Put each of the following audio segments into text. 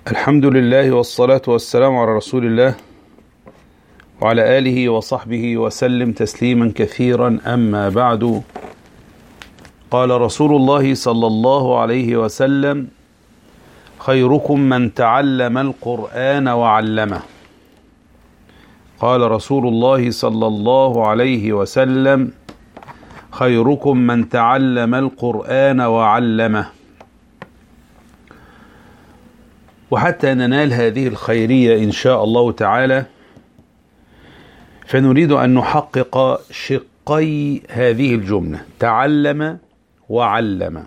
الحمد لله والصلاة والسلام على رسول الله وعلى آله وصحبه وسلم تسليما كثيرا أما بعد قال رسول الله صلى الله عليه وسلم خيركم من تعلم القرآن وعلمه قال رسول الله صلى الله عليه وسلم خيركم من تعلم القرآن وعلمه وحتى ننال هذه الخيرية إن شاء الله تعالى فنريد أن نحقق شقي هذه الجملة تعلم وعلم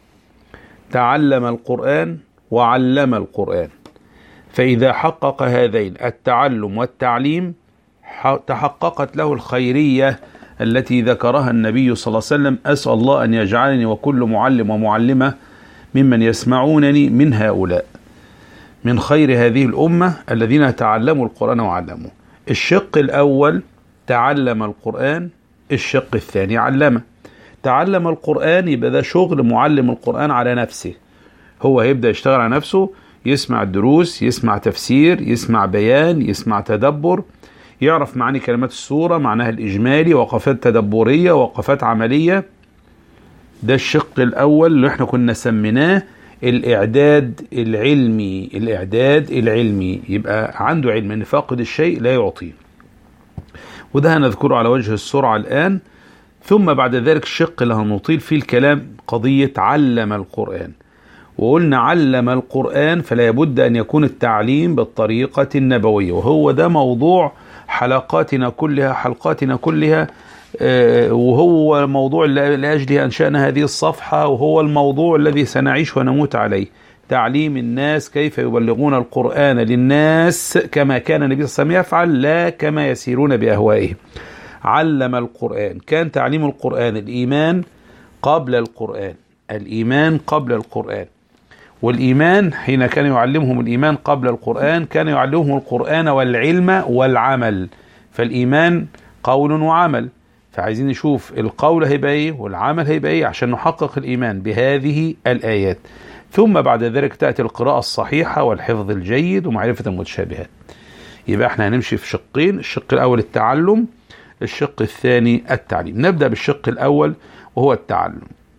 تعلم القرآن وعلم القرآن فإذا حقق هذين التعلم والتعليم تحققت له الخيرية التي ذكرها النبي صلى الله عليه وسلم أسأل الله أن يجعلني وكل معلم ومعلمة ممن يسمعونني من هؤلاء من خير هذه الأمة الذين تعلموا القرآن وعلموه الشق الأول تعلم القرآن الشق الثاني علمه تعلم القرآن يبقى ده شغل معلم القرآن على نفسه هو هيبدأ يشتغل على نفسه يسمع الدروس يسمع تفسير يسمع بيان يسمع تدبر يعرف معاني كلمات السورة معناها الإجمالي وقفات تدبرية وقفات عملية ده الشق الأول اللي احنا كنا سميناه الإعداد العلمي الإعداد العلمي يبقى عنده علم أن فاقد الشيء لا يعطيه وده هنذكره على وجه السرعة الآن ثم بعد ذلك الشق اللي هنطيل فيه الكلام قضية علم القرآن وقلنا علم القرآن فلا بد أن يكون التعليم بالطريقة النبوية وهو ده موضوع حلقاتنا كلها حلقاتنا كلها وهو الموضوع لأجله أنشأنا هذه الصفحة وهو الموضوع الذي سنعيش ونموت عليه تعليم الناس كيف يبلغون القرآن للناس كما كان النبي صلى الله عليه وسلم يفعل لا كما يسيرون بأهوائهم علم القرآن كان تعليم القرآن الإيمان قبل القرآن الإيمان قبل القرآن والإيمان حين كان يعلمهم الإيمان قبل القرآن كان يعلمهم القرآن والعلم والعمل فالإيمان قول وعمل فعايزين نشوف القول هيبقى ايه والعمل هيبقى ايه عشان نحقق الإيمان بهذه الآيات ثم بعد ذلك تأتي القراءة الصحيحة والحفظ الجيد ومعرفة المتشابهات يبقى احنا هنمشي في شقين الشق الأول التعلم الشق الثاني التعليم نبدأ بالشق الأول وهو التعلم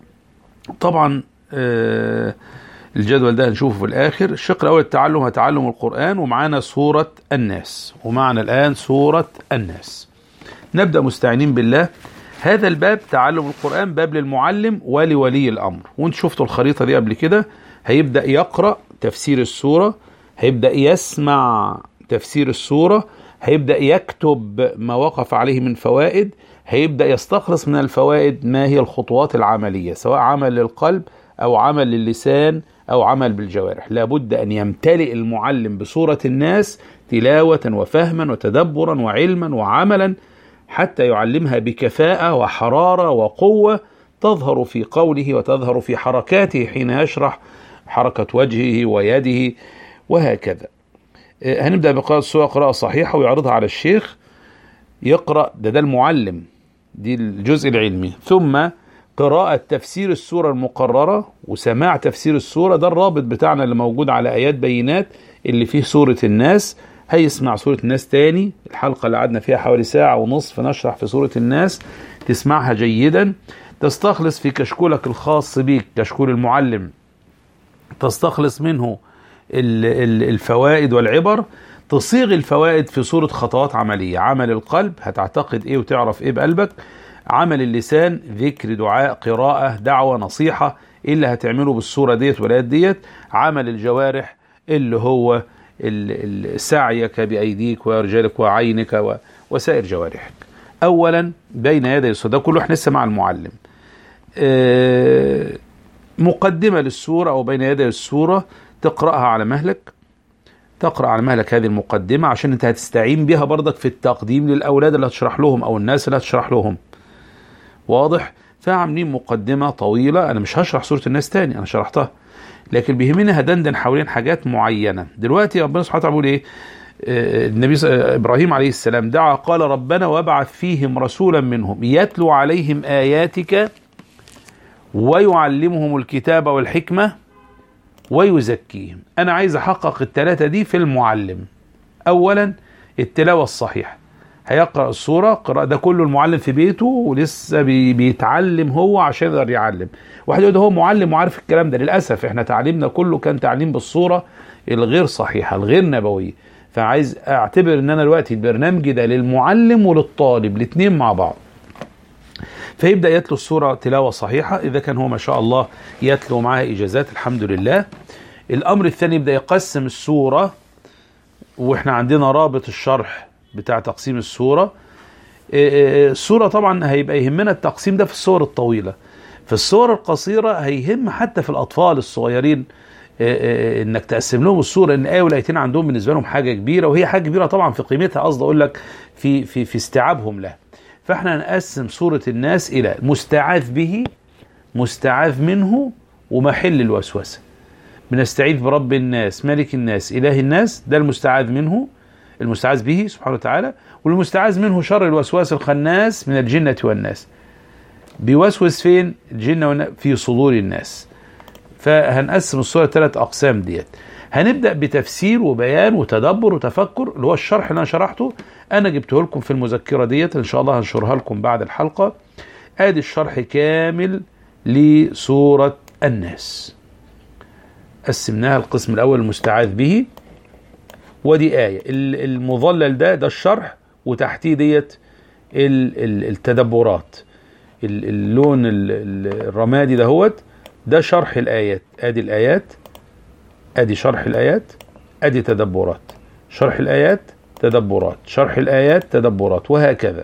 طبعا آه الجدول ده هنشوفه في الآخر الشق الأول التعلم هو تعلم القرآن ومعانا سورة الناس ومعنا الآن سورة الناس نبدأ مستعينين بالله هذا الباب تعلم القرآن باب للمعلم ولولي الأمر وانت شفتوا الخريطة دي قبل كده هيبدأ يقرأ تفسير السورة هيبدأ يسمع تفسير السورة هيبدأ يكتب ما وقف عليه من فوائد هيبدأ يستخلص من الفوائد ما هي الخطوات العملية سواء عمل للقلب أو عمل للسان أو عمل بالجوارح لابد أن يمتلئ المعلم بصورة الناس تلاوة وفهما وتدبرا وعلما وعملا حتى يعلمها بكفاءة وحرارة وقوة تظهر في قوله وتظهر في حركاته حين يشرح حركة وجهه ويده وهكذا هنبدأ بقراءة السورة قراءة صحيحة ويعرضها على الشيخ يقرأ ده ده المعلم دي الجزء العلمي ثم قراءة تفسير السورة المقررة وسماع تفسير السورة ده الرابط بتاعنا اللي موجود على آيات بينات اللي فيه سورة الناس هيسمع سورة الناس تاني الحلقة اللي قعدنا فيها حوالي ساعة ونصف نشرح في سورة الناس تسمعها جيدا تستخلص في كشكولك الخاص بيك كشكول المعلم تستخلص منه الفوائد والعبر تصيغ الفوائد في صورة خطوات عملية عمل القلب هتعتقد ايه وتعرف ايه بقلبك عمل اللسان ذكر دعاء قراءة دعوة نصيحة ايه اللي هتعمله بالصورة ديت والآيات ديت عمل الجوارح اللي هو سعيك بأيديك ورجالك وعينك وسائر جوارحك أولا بين يدي السورة ده كله احنا لسه مع المعلم مقدمة للسورة أو بين يدي السورة تقرأها على مهلك تقرأ على مهلك هذه المقدمة عشان انت هتستعين بها برضك في التقديم للأولاد اللي هتشرح لهم أو الناس اللي هتشرح لهم واضح فعاملين مقدمة طويلة أنا مش هشرح سورة الناس تاني أنا شرحتها لكن بيهمني هدندن حوالين حاجات معينة دلوقتي ربنا سبحانه وتعالى بيقول ايه النبي ابراهيم عليه السلام دعا قال ربنا وابعث فيهم رسولا منهم يتلو عليهم اياتك ويعلمهم الكتاب والحكمه ويزكيهم أنا عايز أحقق الثلاثة دي في المعلم أولا التلاوة الصحيحة هيقرأ السورة قراءة ده كله المعلم في بيته ولسه بي بيتعلم هو عشان يقدر يعلم واحد يقول ده هو معلم وعارف الكلام ده للأسف احنا تعليمنا كله كان تعليم بالصورة الغير صحيحة الغير نبوية فعايز اعتبر ان انا دلوقتي البرنامج ده للمعلم وللطالب الاثنين مع بعض فيبدا يتلو السوره تلاوه صحيحه اذا كان هو ما شاء الله يتلو معها اجازات الحمد لله الامر الثاني يبدا يقسم السوره واحنا عندنا رابط الشرح بتاع تقسيم السوره السوره طبعا هيبقى يهمنا التقسيم ده في السور الطويله في السور القصيره هيهم حتى في الاطفال الصغيرين انك تقسم لهم الصوره ان ايه والايتين عندهم بالنسبه لهم حاجه كبيره وهي حاجه كبيره طبعا في قيمتها قصدي اقول لك في في في استيعابهم لها فاحنا نقسم سوره الناس الى مستعاذ به مستعاذ منه ومحل الوسوسه بنستعيذ برب الناس ملك الناس اله الناس ده المستعاذ منه المستعاذ به سبحانه وتعالى والمستعاذ منه شر الوسواس الخناس من الجنه والناس بيوسوس فين الجنه والناس في صدور الناس فهنقسم الصورة ثلاث أقسام ديت هنبدأ بتفسير وبيان وتدبر وتفكر اللي هو الشرح اللي أنا شرحته أنا جبته لكم في المذكرة ديت إن شاء الله هنشرها لكم بعد الحلقة آدي الشرح كامل لسورة الناس قسمناها القسم الأول المستعاذ به ودي آية المظلل ده ده الشرح وتحتيه ديت التدبرات اللون الرمادي دهوت ده شرح الآيات ادي الآيات ادي شرح الآيات ادي تدبرات شرح الآيات تدبرات شرح الآيات تدبرات وهكذا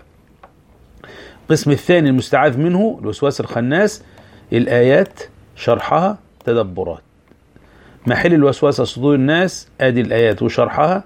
القسم الثاني المستعاذ منه الوسواس الخناس الآيات شرحها تدبرات محل الوسواس صدور الناس ادي الآيات وشرحها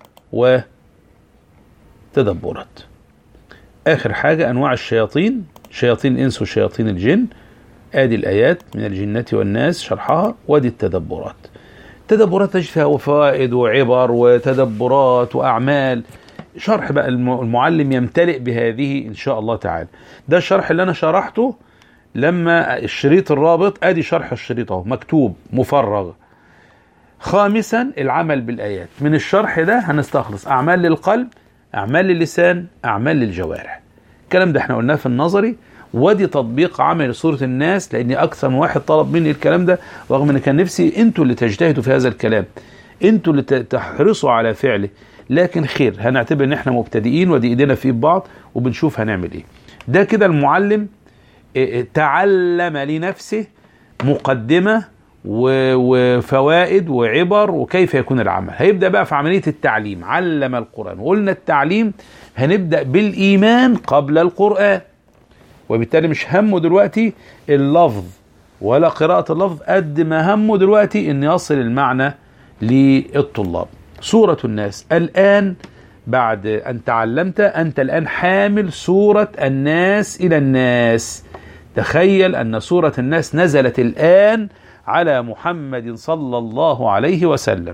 وتدبرات آخر حاجة أنواع الشياطين شياطين الإنس وشياطين الجن ادي الايات من الجنة والناس شرحها وادي التدبرات تدبرات تجد فيها فوائد وعبر وتدبرات واعمال شرح بقى المعلم يمتلئ بهذه ان شاء الله تعالى ده الشرح اللي انا شرحته لما الشريط الرابط ادي شرح الشريط اهو مكتوب مفرغ خامسا العمل بالايات من الشرح ده هنستخلص اعمال للقلب اعمال للسان اعمال للجوارح الكلام ده احنا قلناه في النظري ودي تطبيق عمل سورة الناس لأن أكثر من واحد طلب مني الكلام ده رغم أن كان نفسي أنتوا اللي تجتهدوا في هذا الكلام أنتوا اللي تحرصوا على فعله لكن خير هنعتبر ان احنا مبتدئين ودي ايدينا في بعض وبنشوف هنعمل ايه ده كده المعلم تعلم لنفسه مقدمة وفوائد وعبر وكيف يكون العمل هيبدأ بقى في عملية التعليم علم القرآن وقلنا التعليم هنبدأ بالإيمان قبل القرآن وبالتالي مش همه دلوقتي اللفظ ولا قراءة اللفظ قد ما همه دلوقتي ان يصل المعنى للطلاب سورة الناس الآن بعد أن تعلمت أنت الآن حامل سورة الناس إلى الناس تخيل أن سورة الناس نزلت الآن على محمد صلى الله عليه وسلم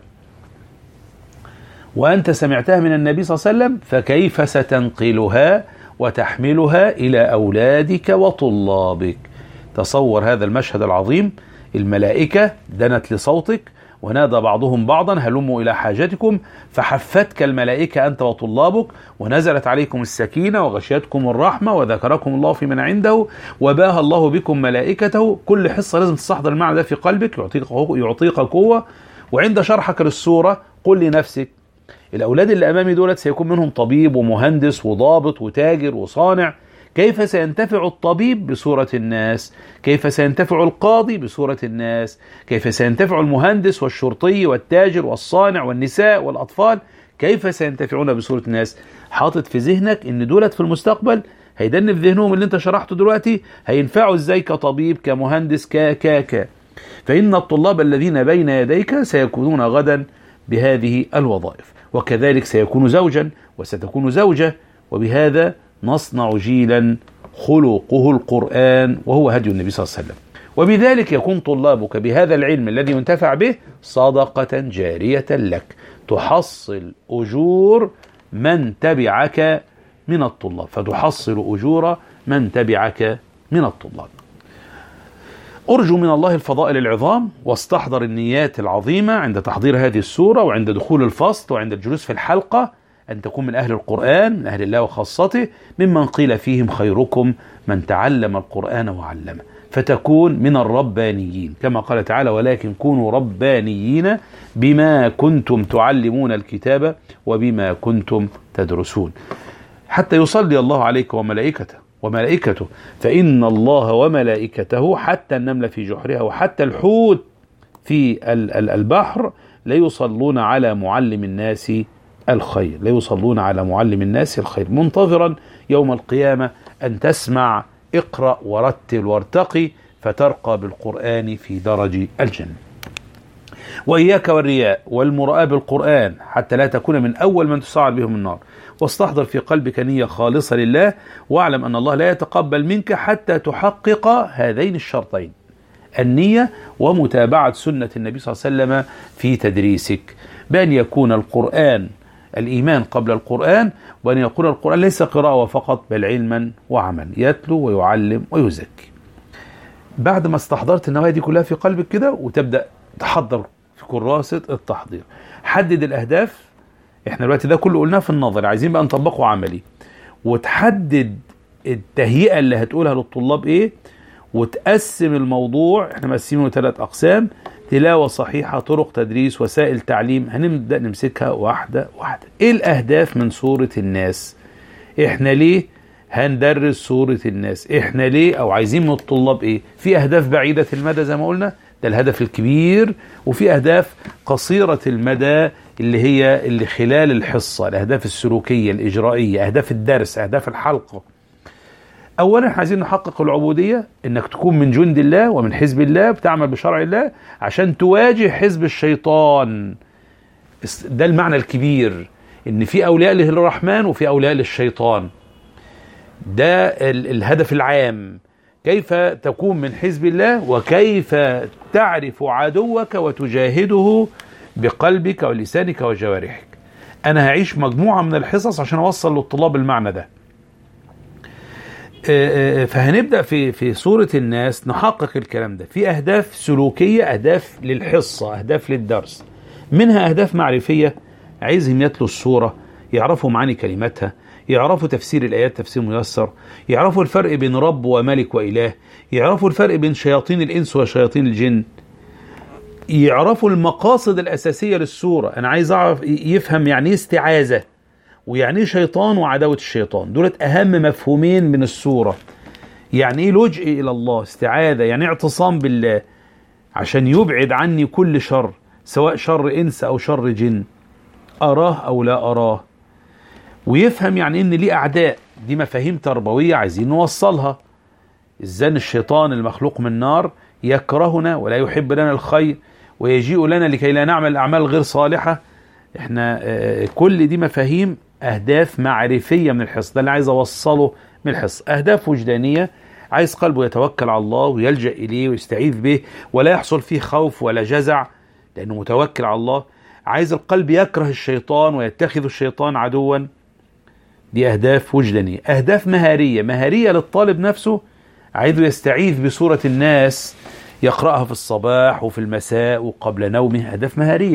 وأنت سمعتها من النبي صلى الله عليه وسلم فكيف ستنقلها وتحملها إلى أولادك وطلابك تصور هذا المشهد العظيم الملائكة دنت لصوتك ونادى بعضهم بعضا هلموا إلى حاجتكم فحفتك الملائكة أنت وطلابك ونزلت عليكم السكينة وغشيتكم الرحمة وذكركم الله في من عنده وباها الله بكم ملائكته كل حصة لازم تستحضر المعنى ده في قلبك يعطيك يعطيك قوة وعند شرحك للسورة قل لنفسك الأولاد اللي أمامي دولت سيكون منهم طبيب ومهندس وضابط وتاجر وصانع كيف سينتفع الطبيب بصورة الناس كيف سينتفع القاضي بصورة الناس كيف سينتفع المهندس والشرطي والتاجر والصانع والنساء والأطفال كيف سينتفعون بصورة الناس حاطط في ذهنك ان دولت في المستقبل هيدن في ذهنهم اللي انت شرحته دلوقتي هينفعوا ازاي كطبيب كمهندس ك ك ك فإن الطلاب الذين بين يديك سيكونون غدا بهذه الوظائف وكذلك سيكون زوجا وستكون زوجة وبهذا نصنع جيلا خلقه القرآن وهو هدي النبي صلى الله عليه وسلم وبذلك يكون طلابك بهذا العلم الذي ينتفع به صدقة جارية لك تحصل أجور من تبعك من الطلاب فتحصل أجور من تبعك من الطلاب أرجو من الله الفضائل العظام واستحضر النيات العظيمة عند تحضير هذه السورة وعند دخول الفصل وعند الجلوس في الحلقة أن تكون من أهل القرآن من أهل الله وخاصته ممن قيل فيهم خيركم من تعلم القرآن وعلمه فتكون من الربانيين كما قال تعالى ولكن كونوا ربانيين بما كنتم تعلمون الكتاب وبما كنتم تدرسون حتى يصلي الله عليك وملائكته وملائكته فإن الله وملائكته حتى النملة في جحرها وحتى الحوت في البحر ليصلون على معلم الناس الخير ليصلون على معلم الناس الخير منتظرا يوم القيامة أن تسمع اقرأ ورتل وارتقي فترقى بالقرآن في درج الجنة وإياك والرياء والمراءة بالقرآن حتى لا تكون من أول من تسعر بهم النار واستحضر في قلبك نية خالصة لله واعلم أن الله لا يتقبل منك حتى تحقق هذين الشرطين النية ومتابعة سنة النبي صلى الله عليه وسلم في تدريسك بأن يكون القرآن الإيمان قبل القرآن وأن يكون القرآن ليس قراءة فقط بل علما وعمل يتلو ويعلم ويزكي بعد ما استحضرت النوايا دي كلها في قلبك كده وتبدأ تحضر في كراسة التحضير حدد الأهداف احنا دلوقتي ده كله قلناه في النظر عايزين بقى نطبقه عملي وتحدد التهيئة اللي هتقولها للطلاب ايه وتقسم الموضوع احنا مقسمينه ثلاث اقسام تلاوة صحيحة طرق تدريس وسائل تعليم هنبدأ نمسكها واحدة واحدة ايه الاهداف من سورة الناس احنا ليه هندرس سورة الناس احنا ليه او عايزين من الطلاب ايه في اهداف بعيدة المدى زي ما قلنا ده الهدف الكبير وفي اهداف قصيرة المدى اللي هي اللي خلال الحصة الاهداف السلوكية الاجرائية اهداف الدرس اهداف الحلقة اولا احنا عايزين نحقق العبوديه انك تكون من جند الله ومن حزب الله بتعمل بشرع الله عشان تواجه حزب الشيطان ده المعنى الكبير ان في اولياء للرحمن وفي اولياء للشيطان ده الهدف العام كيف تكون من حزب الله وكيف تعرف عدوك وتجاهده بقلبك ولسانك وجوارحك انا هعيش مجموعه من الحصص عشان اوصل للطلاب المعنى ده فهنبدا في في سوره الناس نحقق الكلام ده في اهداف سلوكيه اهداف للحصه اهداف للدرس منها اهداف معرفيه عايزهم يتلوا السوره يعرفوا معاني كلماتها يعرفوا تفسير الايات تفسير ميسر يعرفوا الفرق بين رب وملك واله يعرفوا الفرق بين شياطين الانس وشياطين الجن يعرفوا المقاصد الاساسيه للسوره انا عايز اعرف يفهم يعني ايه استعاذه ويعني ايه شيطان وعداوة الشيطان دولت أهم مفهومين من السورة يعني ايه لجئ إلى الله استعاذة يعني اعتصام بالله عشان يبعد عني كل شر سواء شر إنس أو شر جن أراه أو لا أراه ويفهم يعني إن ليه أعداء دي مفاهيم تربوية عايزين نوصلها إزاي الشيطان المخلوق من نار يكرهنا ولا يحب لنا الخير ويجيء لنا لكي لا نعمل أعمال غير صالحة احنا كل دي مفاهيم اهداف معرفيه من الحصه ده اللي عايز اوصله من الحصه اهداف وجدانيه عايز قلبه يتوكل على الله ويلجا اليه ويستعيذ به ولا يحصل فيه خوف ولا جزع لانه متوكل على الله عايز القلب يكره الشيطان ويتخذ الشيطان عدوا دي اهداف وجدانيه اهداف مهاريه مهاريه للطالب نفسه عايزه يستعيذ بسوره الناس يقراها في الصباح وفي المساء وقبل نومه اهداف مهاريه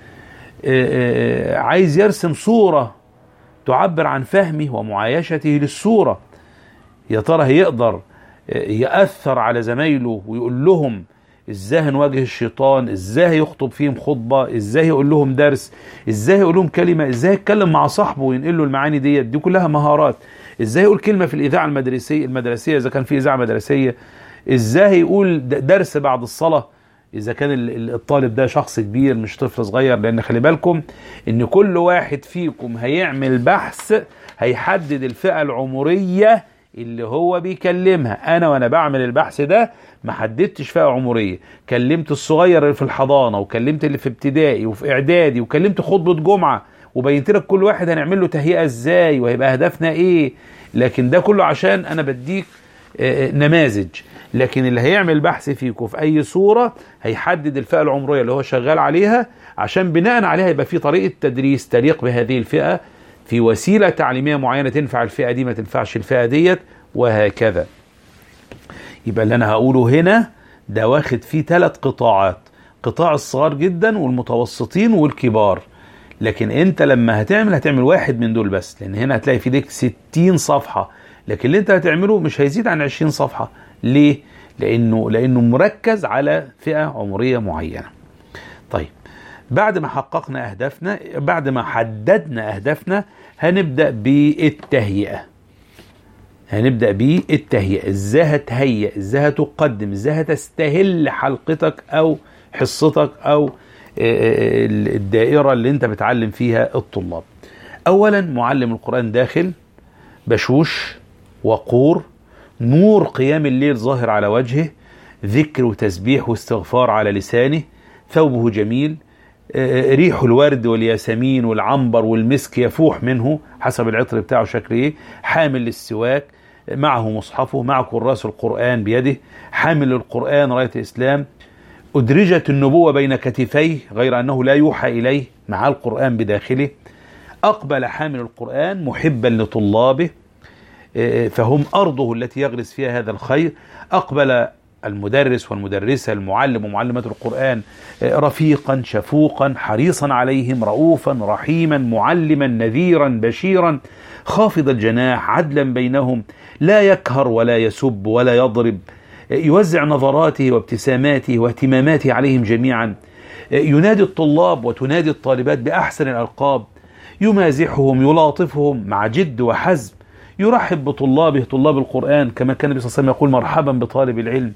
عايز يرسم صورة تعبر عن فهمه ومعايشته للصورة يا ترى هيقدر يأثر على زمايله ويقول لهم ازاي هنواجه الشيطان ازاي يخطب فيهم خطبة ازاي يقول لهم درس ازاي يقول لهم كلمة ازاي يتكلم مع صاحبه وينقل له المعاني ديت دي كلها مهارات ازاي يقول كلمة في الإذاعة المدرسية المدرسية إذا كان في إذاعة مدرسية ازاي يقول درس بعد الصلاة اذا كان الطالب ده شخص كبير مش طفل صغير لان خلي بالكم ان كل واحد فيكم هيعمل بحث هيحدد الفئة العمرية اللي هو بيكلمها انا وانا بعمل البحث ده ما حددتش فئة عمرية كلمت الصغير اللي في الحضانة وكلمت اللي في ابتدائي وفي اعدادي وكلمت خطبة جمعة وبينت لك كل واحد هنعمل له تهيئة ازاي وهيبقى هدفنا ايه لكن ده كله عشان انا بديك نماذج لكن اللي هيعمل بحث فيكم في اي صورة هيحدد الفئة العمرية اللي هو شغال عليها عشان بناء عليها يبقى في طريقة تدريس تليق بهذه الفئة في وسيلة تعليمية معينة تنفع الفئة دي ما تنفعش الفئة ديت وهكذا يبقى اللي انا هقوله هنا ده واخد فيه ثلاث قطاعات قطاع الصغار جدا والمتوسطين والكبار لكن انت لما هتعمل هتعمل واحد من دول بس لان هنا هتلاقي في ديك 60 صفحة لكن اللي انت هتعمله مش هيزيد عن 20 صفحة ليه؟ لانه لانه مركز على فئة عمرية معينة طيب بعد ما حققنا اهدافنا بعد ما حددنا اهدافنا هنبدأ بالتهيئة هنبدأ بالتهيئة ازاي هتهيئ ازاي هتقدم ازاي هتستهل حلقتك او حصتك او الدائرة اللي انت بتعلم فيها الطلاب اولا معلم القرآن داخل بشوش وقور نور قيام الليل ظاهر على وجهه ذكر وتسبيح واستغفار على لسانه ثوبه جميل ريح الورد والياسمين والعنبر والمسك يفوح منه حسب العطر بتاعه شكل ايه حامل للسواك معه مصحفه مع كراس القرآن بيده حامل القرآن راية الإسلام أدرجت النبوة بين كتفيه غير أنه لا يوحى إليه مع القرآن بداخله أقبل حامل القرآن محبا لطلابه فهم أرضه التي يغرس فيها هذا الخير أقبل المدرس والمدرسة المعلم ومعلمة القرآن رفيقا شفوقا حريصا عليهم رؤوفا رحيما معلما نذيرا بشيرا خافض الجناح عدلا بينهم لا يكهر ولا يسب ولا يضرب يوزع نظراته وابتساماته واهتماماته عليهم جميعا ينادي الطلاب وتنادي الطالبات بأحسن الألقاب يمازحهم يلاطفهم مع جد وحزم يرحب بطلابه طلاب القرآن كما كان النبي صلى الله عليه وسلم يقول مرحبا بطالب العلم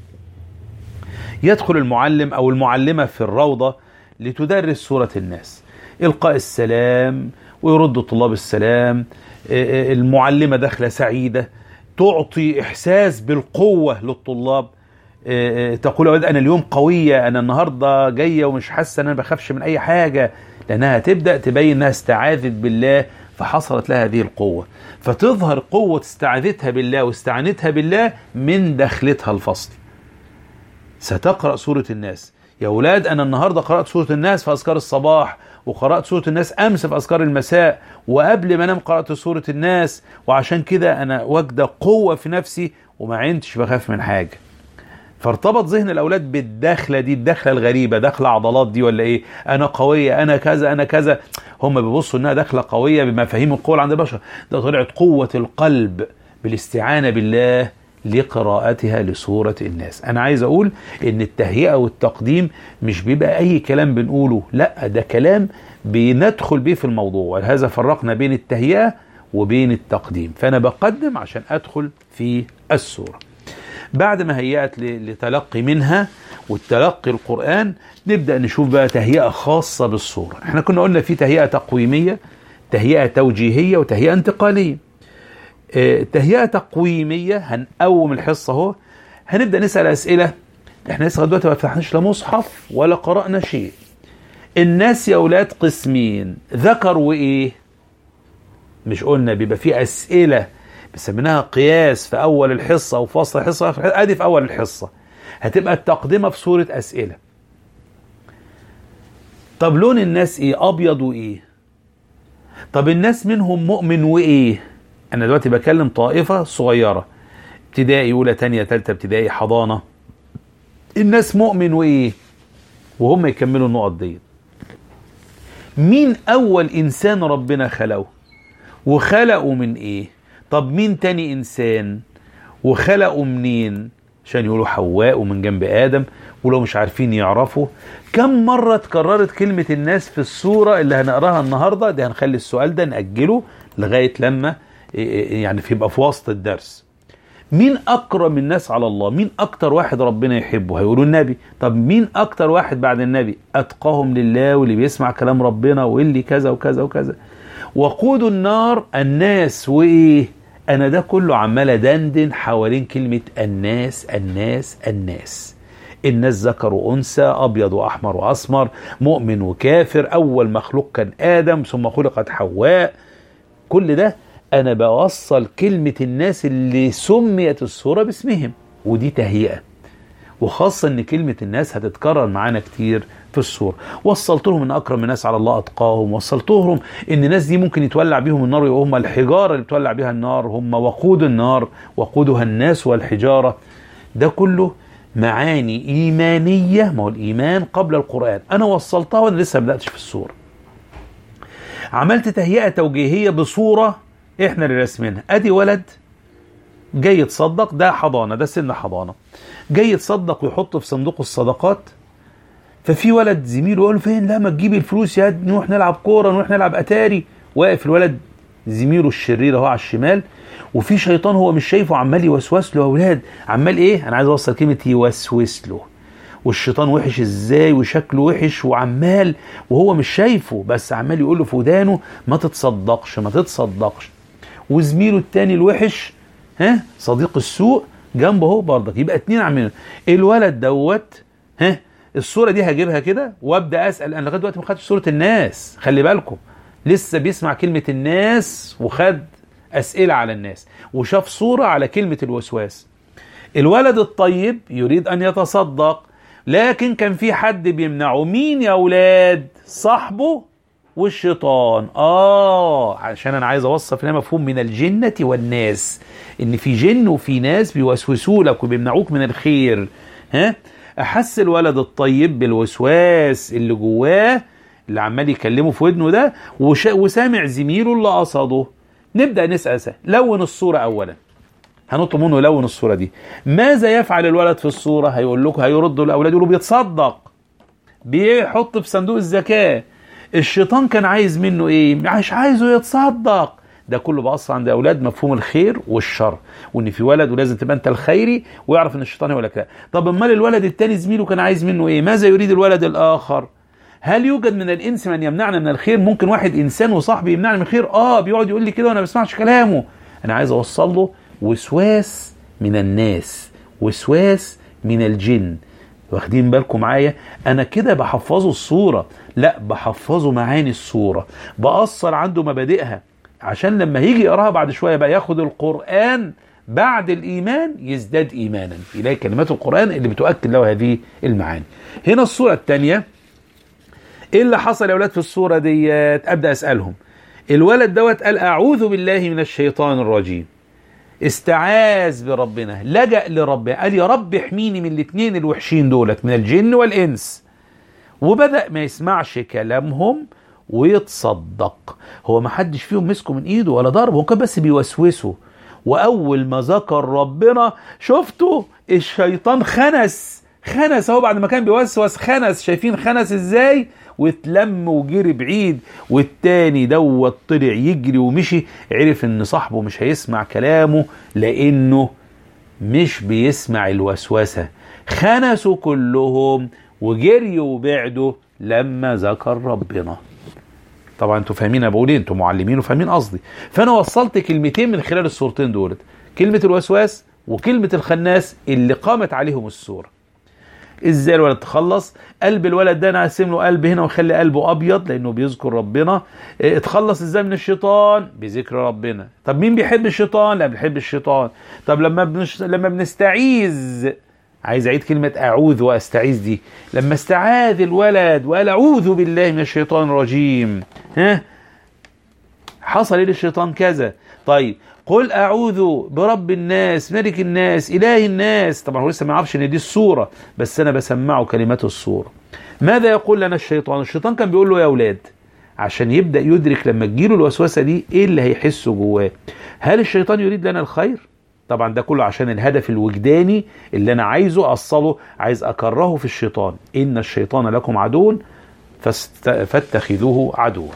يدخل المعلم أو المعلمة في الروضة لتدرس سورة الناس إلقاء السلام ويرد الطلاب السلام المعلمة داخلة سعيدة تعطي إحساس بالقوة للطلاب تقول أولاد أنا اليوم قوية أنا النهاردة جاية ومش حاسة أن أنا بخافش من أي حاجة لأنها تبدأ تبين أنها استعاذت بالله فحصلت لها هذه القوة فتظهر قوة استعاذتها بالله واستعانتها بالله من دخلتها الفصل ستقرأ سورة الناس يا أولاد أنا النهاردة قرأت سورة الناس في أذكار الصباح وقرأت سورة الناس أمس في أذكار المساء وقبل ما أنام قرأت سورة الناس وعشان كده أنا واجدة قوة في نفسي وما عندش بخاف من حاجة فارتبط ذهن الأولاد بالدخلة دي الدخلة الغريبة دخلة عضلات دي ولا إيه أنا قوية أنا كذا أنا كذا هم بيبصوا إنها دخلة قوية بمفاهيم القوة عند البشر ده طلعت قوة القلب بالاستعانة بالله لقراءتها لسورة الناس أنا عايز أقول إن التهيئة والتقديم مش بيبقى أي كلام بنقوله لا ده كلام بندخل بيه في الموضوع ولهذا فرقنا بين التهيئة وبين التقديم فأنا بقدم عشان أدخل في السورة بعد ما هيأت لتلقي منها والتلقي القرآن نبدأ نشوف بقى تهيئة خاصة بالصورة احنا كنا قلنا في تهيئة تقويمية تهيئة توجيهية وتهيئة انتقالية تهيئة تقويمية هنقوم الحصة اهو هنبدأ نسأل أسئلة احنا لسه دلوقتي ما فتحناش لا مصحف ولا قرأنا شيء الناس يا أولاد قسمين ذكر وإيه مش قلنا بيبقى في أسئلة بسميناها قياس في أول الحصة أو فصل الحصة أدي في أول الحصة هتبقى التقدمة في صورة أسئلة طب لون الناس إيه أبيض وإيه طب الناس منهم مؤمن وإيه انا دلوقتي بكلم طائفة صغيرة ابتدائي اولى تانية تالتة ابتدائي حضانة الناس مؤمن وايه وهم يكملوا النقط دي مين اول انسان ربنا خلقه وخلقه من ايه طب مين تاني انسان وخلقه منين عشان يقولوا حواء ومن جنب ادم ولو مش عارفين يعرفوا كم مرة اتكررت كلمة الناس في السورة اللي هنقراها النهاردة دي هنخلي السؤال ده نأجله لغاية لما يعني في يبقى في وسط الدرس مين اكرم الناس على الله مين اكتر واحد ربنا يحبه هيقولوا النبي طب مين اكتر واحد بعد النبي اتقاهم لله واللي بيسمع كلام ربنا واللي كذا وكذا وكذا وقود النار الناس وايه انا ده كله عمال ادندن حوالين كلمة الناس الناس الناس الناس ذكر وانثى ابيض واحمر واسمر مؤمن وكافر اول مخلوق كان ادم ثم خلقت حواء كل ده انا بوصل كلمة الناس اللي سميت الصورة باسمهم ودي تهيئة وخاصة ان كلمة الناس هتتكرر معانا كتير في الصورة وصلت لهم ان اكرم الناس على الله اتقاهم وصلت لهم ان الناس دي ممكن يتولع بيهم النار ويبقوا هم الحجارة اللي بتولع بيها النار هم وقود النار وقودها الناس والحجارة ده كله معاني إيمانية ما هو الإيمان قبل القرآن أنا وصلتها وأنا لسه ما بدأتش في السورة عملت تهيئة توجيهية بصورة إحنا اللي راسمينها أدي ولد جاي يتصدق ده حضانة ده سن حضانة جاي يتصدق ويحط في صندوق الصدقات ففي ولد زميله يقول له فين لا ما تجيبي الفلوس يا نروح نلعب كورة نروح نلعب أتاري واقف الولد زميله الشرير اهو على الشمال وفي شيطان هو مش شايفه عمال يوسوس له يا اولاد عمال ايه انا عايز اوصل كلمه يوسوس له والشيطان وحش ازاي وشكله وحش وعمال وهو مش شايفه بس عمال يقول له في ودانه ما تتصدقش ما تتصدقش وزميله التاني الوحش ها صديق السوء جنبه اهو برضك يبقى اتنين عاملين الولد دوت ها الصوره دي هجيبها كده وابدا اسال انا لغايه دلوقتي ما خدتش صوره الناس خلي بالكم لسه بيسمع كلمه الناس وخد اسئله على الناس وشاف صوره على كلمه الوسواس الولد الطيب يريد ان يتصدق لكن كان في حد بيمنعه مين يا اولاد صاحبه والشيطان اه عشان انا عايز اوصف لنا مفهوم من الجنه والناس ان في جن وفي ناس بيوسوسوا لك وبيمنعوك من الخير ها احس الولد الطيب بالوسواس اللي جواه اللي عمال يكلمه في ودنه ده وش... وسامع زميله اللي قصده نبدا نسال سهل. لون الصوره اولا هنطلب منه يلون الصوره دي ماذا يفعل الولد في الصوره هيقول لكم هيردوا الاولاد يقولوا بيتصدق بيحط في صندوق الزكاه الشيطان كان عايز منه ايه مش عايزه يتصدق ده كله بأصل عند الاولاد مفهوم الخير والشر وان في ولد ولازم تبقى انت الخيري ويعرف ان الشيطان يقول لك لا طب امال الولد التاني زميله كان عايز منه ايه ماذا يريد الولد الاخر هل يوجد من الانس من يمنعنا من الخير ممكن واحد انسان وصاحبي يمنعني من الخير اه بيقعد يقول لي كده وانا ما بسمعش كلامه انا عايز اوصل له وسواس من الناس وسواس من الجن واخدين بالكم معايا انا كده بحفظه الصوره لا بحفظه معاني الصوره باثر عنده مبادئها عشان لما يجي يقراها بعد شويه بقى ياخد القران بعد الايمان يزداد ايمانا اليه كلمات القران اللي بتؤكد له هذه المعاني هنا الصوره الثانيه ايه اللي حصل يا اولاد في الصوره ديت ابدا اسالهم الولد دوت قال اعوذ بالله من الشيطان الرجيم استعاذ بربنا لجأ لربنا قال يا رب احميني من الاثنين الوحشين دولت من الجن والانس وبدأ ما يسمعش كلامهم ويتصدق هو ما حدش فيهم مسكه من ايده ولا ضربه هو كان بس بيوسوسه واول ما ذكر ربنا شفتوا الشيطان خنس خنس اهو بعد ما كان بيوسوس خنس شايفين خنس ازاي واتلم وجري بعيد والتاني دوت طلع يجري ومشي عرف ان صاحبه مش هيسمع كلامه لانه مش بيسمع الوسوسه خنسوا كلهم وجريوا وبعدوا لما ذكر ربنا طبعا انتوا فاهمين انا بقول ايه انتوا معلمين وفاهمين قصدي فانا وصلت كلمتين من خلال الصورتين دولت كلمه الوسواس وكلمه الخناس اللي قامت عليهم السوره ازاي الولد تخلص قلب الولد ده انا هقسم له قلب هنا واخلي قلبه ابيض لانه بيذكر ربنا اه اتخلص ازاي من الشيطان بذكر ربنا طب مين بيحب الشيطان لا بيحب الشيطان طب لما بنش... لما بنستعيذ عايز اعيد كلمة اعوذ واستعيذ دي لما استعاذ الولد وقال اعوذ بالله من الشيطان الرجيم ها حصل ايه للشيطان كذا طيب قل اعوذ برب الناس ملك الناس اله الناس طبعا هو لسه ما يعرفش ان دي الصوره بس انا بسمعه كلمات الصوره ماذا يقول لنا الشيطان الشيطان كان بيقول له يا اولاد عشان يبدا يدرك لما تجيله الوسوسه دي ايه اللي هيحسه جواه هل الشيطان يريد لنا الخير طبعا ده كله عشان الهدف الوجداني اللي انا عايزه اوصله عايز اكرهه في الشيطان ان الشيطان لكم عدو فاتخذوه عدوا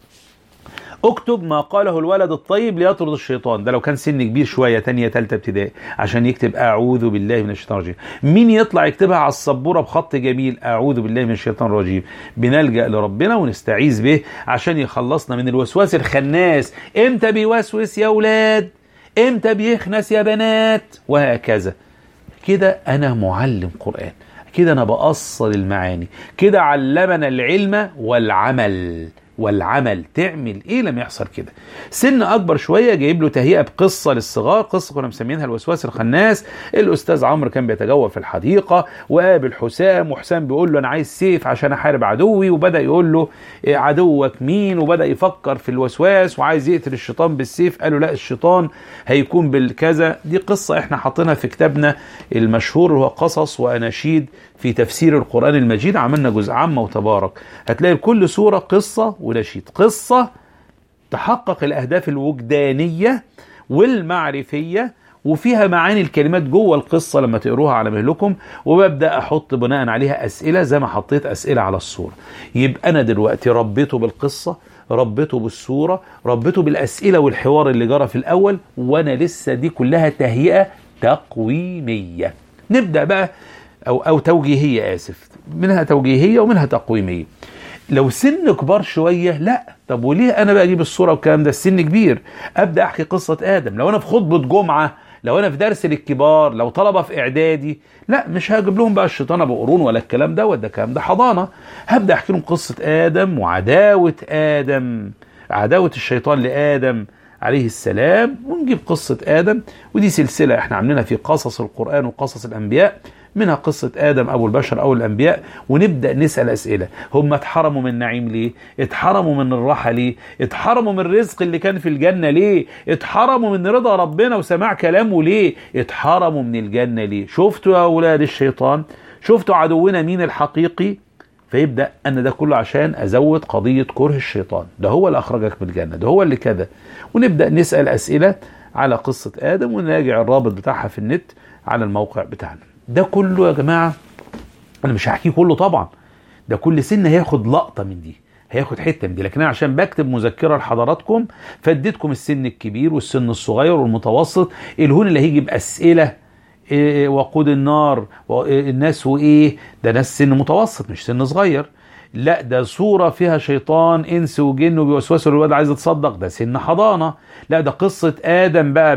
اكتب ما قاله الولد الطيب ليطرد الشيطان ده لو كان سن كبير شويه تانية تالتة ابتدائي عشان يكتب اعوذ بالله من الشيطان الرجيم مين يطلع يكتبها على السبوره بخط جميل اعوذ بالله من الشيطان الرجيم بنلجا لربنا ونستعيذ به عشان يخلصنا من الوسواس الخناس امتى بيوسوس يا اولاد امتى بيخنس يا بنات وهكذا كده انا معلم قران كده انا باصل المعاني كده علمنا العلم والعمل والعمل تعمل ايه لما يحصل كده سن اكبر شويه جايب له تهيئه بقصه للصغار قصه كنا مسمينها الوسواس الخناس الاستاذ عمرو كان بيتجول في الحديقه وقابل حسام وحسام بيقول له انا عايز سيف عشان احارب عدوي وبدا يقول له إيه عدوك مين وبدا يفكر في الوسواس وعايز يقتل الشيطان بالسيف قال له لا الشيطان هيكون بالكذا دي قصه احنا حاطينها في كتابنا المشهور هو قصص واناشيد في تفسير القرآن المجيد عملنا جزء عامة وتبارك هتلاقي لكل سورة قصة ونشيد قصة تحقق الأهداف الوجدانية والمعرفية وفيها معاني الكلمات جوه القصة لما تقروها على مهلكم وببدأ أحط بناء عليها أسئلة زي ما حطيت أسئلة على الصورة يبقى أنا دلوقتي ربيته بالقصة ربيته بالصورة ربيته بالأسئلة والحوار اللي جرى في الأول وأنا لسه دي كلها تهيئة تقويمية نبدأ بقى او او توجيهيه اسف منها توجيهيه ومنها تقويميه لو سن كبار شويه لا طب وليه انا بقى اجيب الصوره والكلام ده السن كبير ابدا احكي قصه ادم لو انا في خطبه جمعه لو انا في درس للكبار لو طلبه في اعدادي لا مش هجيب لهم بقى الشيطان ابو قرون ولا الكلام ده ولا الكلام ده حضانه هبدا احكي لهم قصه ادم وعداوه ادم عداوه الشيطان لادم عليه السلام ونجيب قصه ادم ودي سلسله احنا عاملينها في قصص القران وقصص الانبياء منها قصة آدم أبو البشر أو الأنبياء ونبدأ نسأل أسئلة هم اتحرموا من النعيم ليه اتحرموا من الراحة ليه اتحرموا من الرزق اللي كان في الجنة ليه اتحرموا من رضا ربنا وسماع كلامه ليه اتحرموا من الجنة ليه شفتوا يا أولاد الشيطان شفتوا عدونا مين الحقيقي فيبدأ أن ده كله عشان أزود قضية كره الشيطان ده هو اللي أخرجك من الجنة ده هو اللي كذا ونبدأ نسأل أسئلة على قصة آدم ونراجع الرابط بتاعها في النت على الموقع بتاعنا ده كله يا جماعه انا مش هحكيه كله طبعا ده كل سن هياخد لقطه من دي هياخد حته من دي لكن انا عشان بكتب مذكره لحضراتكم فاديتكم السن الكبير والسن الصغير والمتوسط الهون اللي هيجي باسئله إيه وقود النار الناس وايه ده ناس سن متوسط مش سن صغير لا ده صورة فيها شيطان انس وجن وبيوسوسوا الواد عايز يتصدق ده سن حضانة لا ده قصة آدم بقى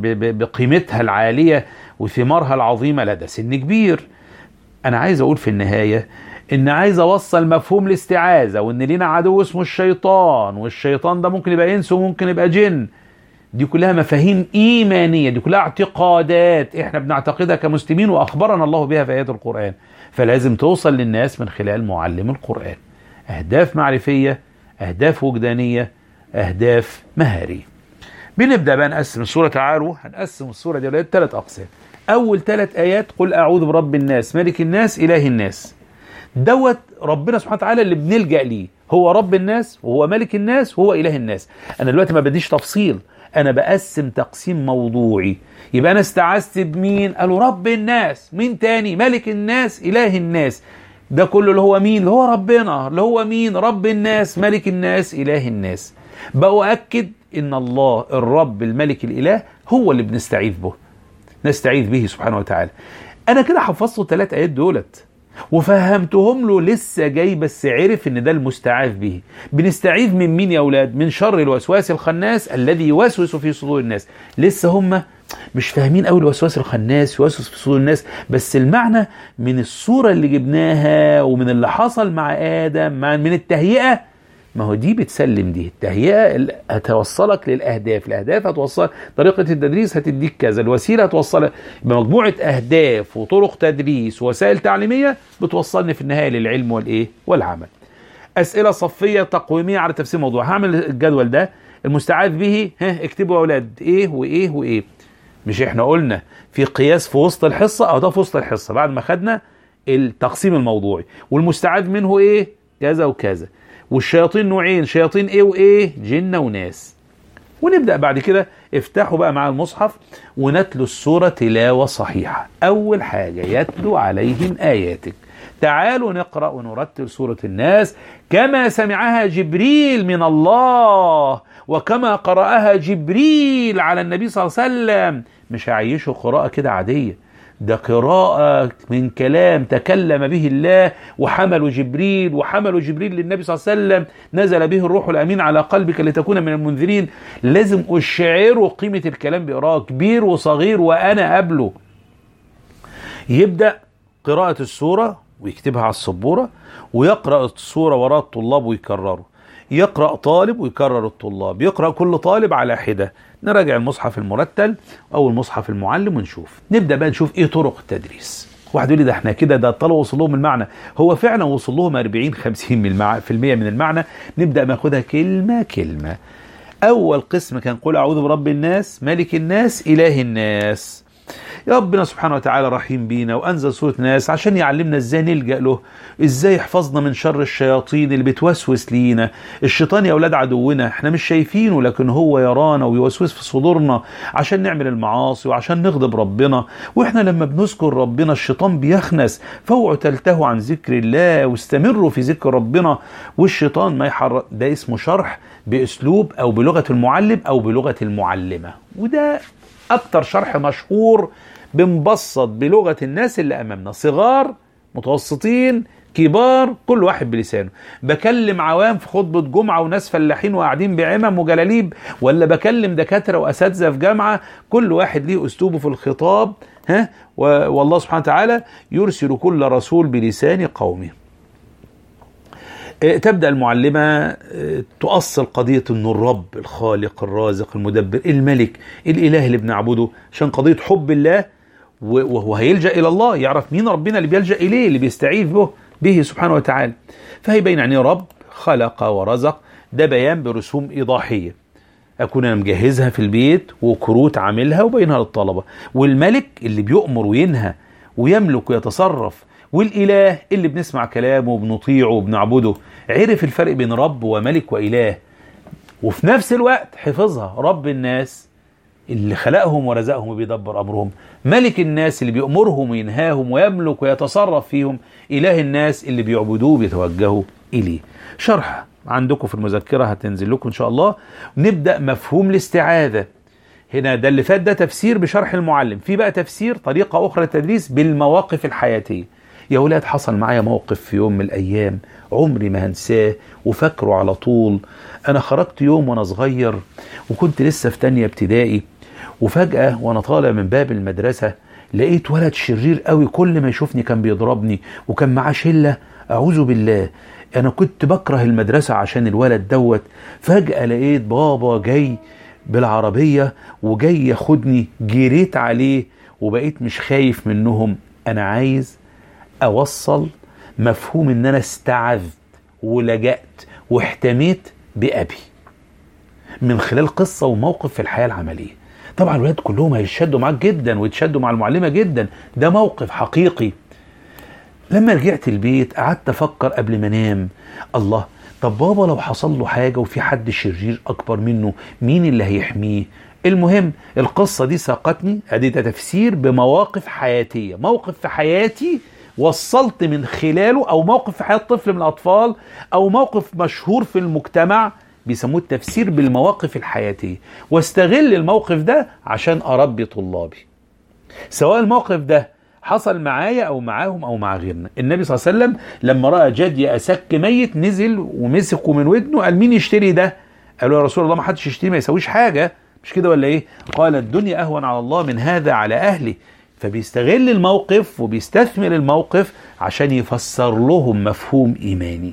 بقيمتها العالية وثمارها العظيمة لا ده سن كبير أنا عايز أقول في النهاية إن عايز أوصل مفهوم الاستعاذة وإن لينا عدو اسمه الشيطان والشيطان ده ممكن يبقى إنس وممكن يبقى جن دي كلها مفاهيم إيمانية دي كلها اعتقادات إحنا بنعتقدها كمسلمين وأخبرنا الله بها في آيات القرآن فلازم توصل للناس من خلال معلم القرآن أهداف معرفية أهداف وجدانية أهداف مهارية بنبدأ بقى نقسم السورة تعالوا هنقسم السورة دي لثلاث أقسام أول ثلاث آيات قل أعوذ برب الناس ملك الناس إله الناس دوت ربنا سبحانه وتعالى اللي بنلجأ ليه هو رب الناس وهو ملك الناس وهو إله الناس أنا دلوقتي ما بديش تفصيل أنا بقسم تقسيم موضوعي يبقى أنا استعذت بمين قالوا رب الناس مين تاني ملك الناس إله الناس ده كله اللي هو مين اللي هو ربنا اللي هو مين رب الناس ملك الناس إله الناس بأؤكد إن الله الرب الملك الإله هو اللي بنستعيذ به نستعيذ به سبحانه وتعالى أنا كده حفظت الثلاث آيات دولت وفهمتهم له لسه جاي بس عرف ان ده المستعاذ به بنستعيذ من مين يا اولاد من شر الوسواس الخناس الذي يوسوس في صدور الناس لسه هم مش فاهمين قوي الوسواس الخناس يوسوس في صدور الناس بس المعنى من الصوره اللي جبناها ومن اللي حصل مع ادم مع من التهيئه ما هو دي بتسلم دي التهيئه هتوصلك للاهداف الاهداف هتوصل طريقه التدريس هتديك كذا الوسيله هتوصلك بمجموعه اهداف وطرق تدريس ووسائل تعليميه بتوصلني في النهايه للعلم والايه والعمل اسئله صفيه تقويميه على تفسير موضوع هعمل الجدول ده المستعاذ به ها اكتبوا يا اولاد ايه وايه وايه مش احنا قلنا في قياس في وسط الحصه او ده في وسط الحصه بعد ما خدنا التقسيم الموضوعي والمستعاذ منه ايه كذا وكذا والشياطين نوعين شياطين ايه وايه جنة وناس ونبدأ بعد كده افتحوا بقى مع المصحف ونتلو السورة تلاوة صحيحة أول حاجة يتلو عليهم آياتك تعالوا نقرأ ونرتل سورة الناس كما سمعها جبريل من الله وكما قرأها جبريل على النبي صلى الله عليه وسلم مش هعيشه قراءة كده عادية ده قراءة من كلام تكلم به الله وحمل جبريل وحمل جبريل للنبي صلى الله عليه وسلم نزل به الروح الأمين على قلبك لتكون من المنذرين لازم أشعره قيمة الكلام بقراءة كبير وصغير وأنا قبله يبدأ قراءة السورة ويكتبها على السبورة ويقرأ السورة وراء الطلاب ويكرروا يقرأ طالب ويكرر الطلاب يقرأ كل طالب على حدة نراجع المصحف المرتل أو المصحف المعلم ونشوف نبدأ بقى نشوف إيه طرق التدريس واحد يقول لي ده احنا كده ده الطلبه وصل لهم المعنى هو فعلا وصل لهم 40 50 من المع... في المية من المعنى نبدا ناخدها كلمه كلمه اول قسم كان قل اعوذ برب الناس ملك الناس اله الناس يا ربنا سبحانه وتعالى رحيم بينا وانزل سوره ناس عشان يعلمنا ازاي نلجا له ازاي يحفظنا من شر الشياطين اللي بتوسوس لينا الشيطان يا اولاد عدونا احنا مش شايفينه لكن هو يرانا ويوسوس في صدورنا عشان نعمل المعاصي وعشان نغضب ربنا واحنا لما بنذكر ربنا الشيطان بيخنس فاوعوا تلتهوا عن ذكر الله واستمروا في ذكر ربنا والشيطان ما يحرك ده اسمه شرح باسلوب او بلغه المعلم او بلغه المعلمه وده اكتر شرح مشهور بنبسط بلغه الناس اللي امامنا صغار متوسطين كبار كل واحد بلسانه بكلم عوام في خطبة جمعة وناس فلاحين وقاعدين بعمم وجلاليب ولا بكلم دكاترة وأساتذة في جامعة كل واحد ليه أسلوبه في الخطاب ها والله سبحانه وتعالى يرسل كل رسول بلسان قومه تبدا المعلمه تؤصل قضيه انه الرب الخالق الرازق المدبر الملك الاله اللي بنعبده عشان قضيه حب الله وهو هيلجا الى الله يعرف مين ربنا اللي بيلجا اليه اللي بيستعيذ به به سبحانه وتعالى فهيبين يعني رب خلق ورزق ده بيان برسوم ايضاحيه اكون انا مجهزها في البيت وكروت عاملها وبينها للطلبه والملك اللي بيؤمر وينهى ويملك ويتصرف والاله اللي بنسمع كلامه وبنطيعه وبنعبده عرف الفرق بين رب وملك واله وفي نفس الوقت حفظها رب الناس اللي خلقهم ورزقهم وبيدبر امرهم ملك الناس اللي بيأمرهم وينهاهم ويملك ويتصرف فيهم اله الناس اللي بيعبدوه وبيتوجهوا اليه شرح عندكم في المذكره هتنزل لكم ان شاء الله نبدا مفهوم الاستعاذه هنا ده اللي فات ده تفسير بشرح المعلم في بقى تفسير طريقه اخرى للتدريس بالمواقف الحياتيه يا ولاد حصل معايا موقف في يوم من الايام عمري ما هنساه وفاكره على طول انا خرجت يوم وانا صغير وكنت لسه في تانية ابتدائي وفجأة وانا طالع من باب المدرسة لقيت ولد شرير قوي كل ما يشوفني كان بيضربني وكان معاه شلة اعوذ بالله انا كنت بكره المدرسة عشان الولد دوت فجأة لقيت بابا جاي بالعربية وجاي ياخدني جريت عليه وبقيت مش خايف منهم انا عايز اوصل مفهوم ان انا استعذت ولجأت واحتميت بأبي من خلال قصة وموقف في الحياة العملية طبعا الولاد كلهم هيشدوا معاك جدا ويتشدوا مع المعلمة جدا ده موقف حقيقي لما رجعت البيت قعدت افكر قبل ما انام الله طب بابا لو حصل له حاجة وفي حد شرير اكبر منه مين اللي هيحميه المهم القصة دي ساقتني ادي ده تفسير بمواقف حياتية موقف في حياتي وصلت من خلاله او موقف في حياه طفل من الاطفال او موقف مشهور في المجتمع بيسموه التفسير بالمواقف الحياتيه واستغل الموقف ده عشان اربي طلابي سواء الموقف ده حصل معايا او معاهم او مع غيرنا النبي صلى الله عليه وسلم لما راى جدي اسك ميت نزل ومسكه من ودنه قال مين يشتري ده قالوا يا رسول الله ما حدش يشتري ما يسويش حاجه مش كده ولا ايه قال الدنيا اهون على الله من هذا على اهله فبيستغل الموقف وبيستثمر الموقف عشان يفسر لهم مفهوم ايماني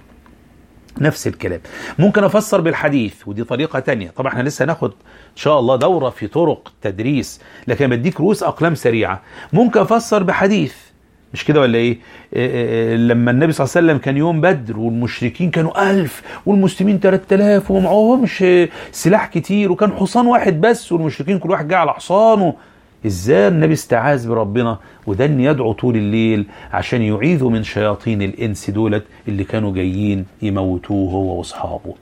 نفس الكلام ممكن افسر بالحديث ودي طريقه تانية طبعا احنا لسه هناخد ان شاء الله دوره في طرق تدريس لكن بديك رؤوس اقلام سريعه ممكن افسر بحديث مش كده ولا ايه؟ إيه, إيه لما النبي صلى الله عليه وسلم كان يوم بدر والمشركين كانوا ألف والمسلمين 3000 ومعهمش سلاح كتير وكان حصان واحد بس والمشركين كل واحد جاي على حصانه ازاي النبي استعاذ بربنا وده ان يدعو طول الليل عشان يعيذوا من شياطين الانس دولت اللي كانوا جايين يموتوه هو واصحابه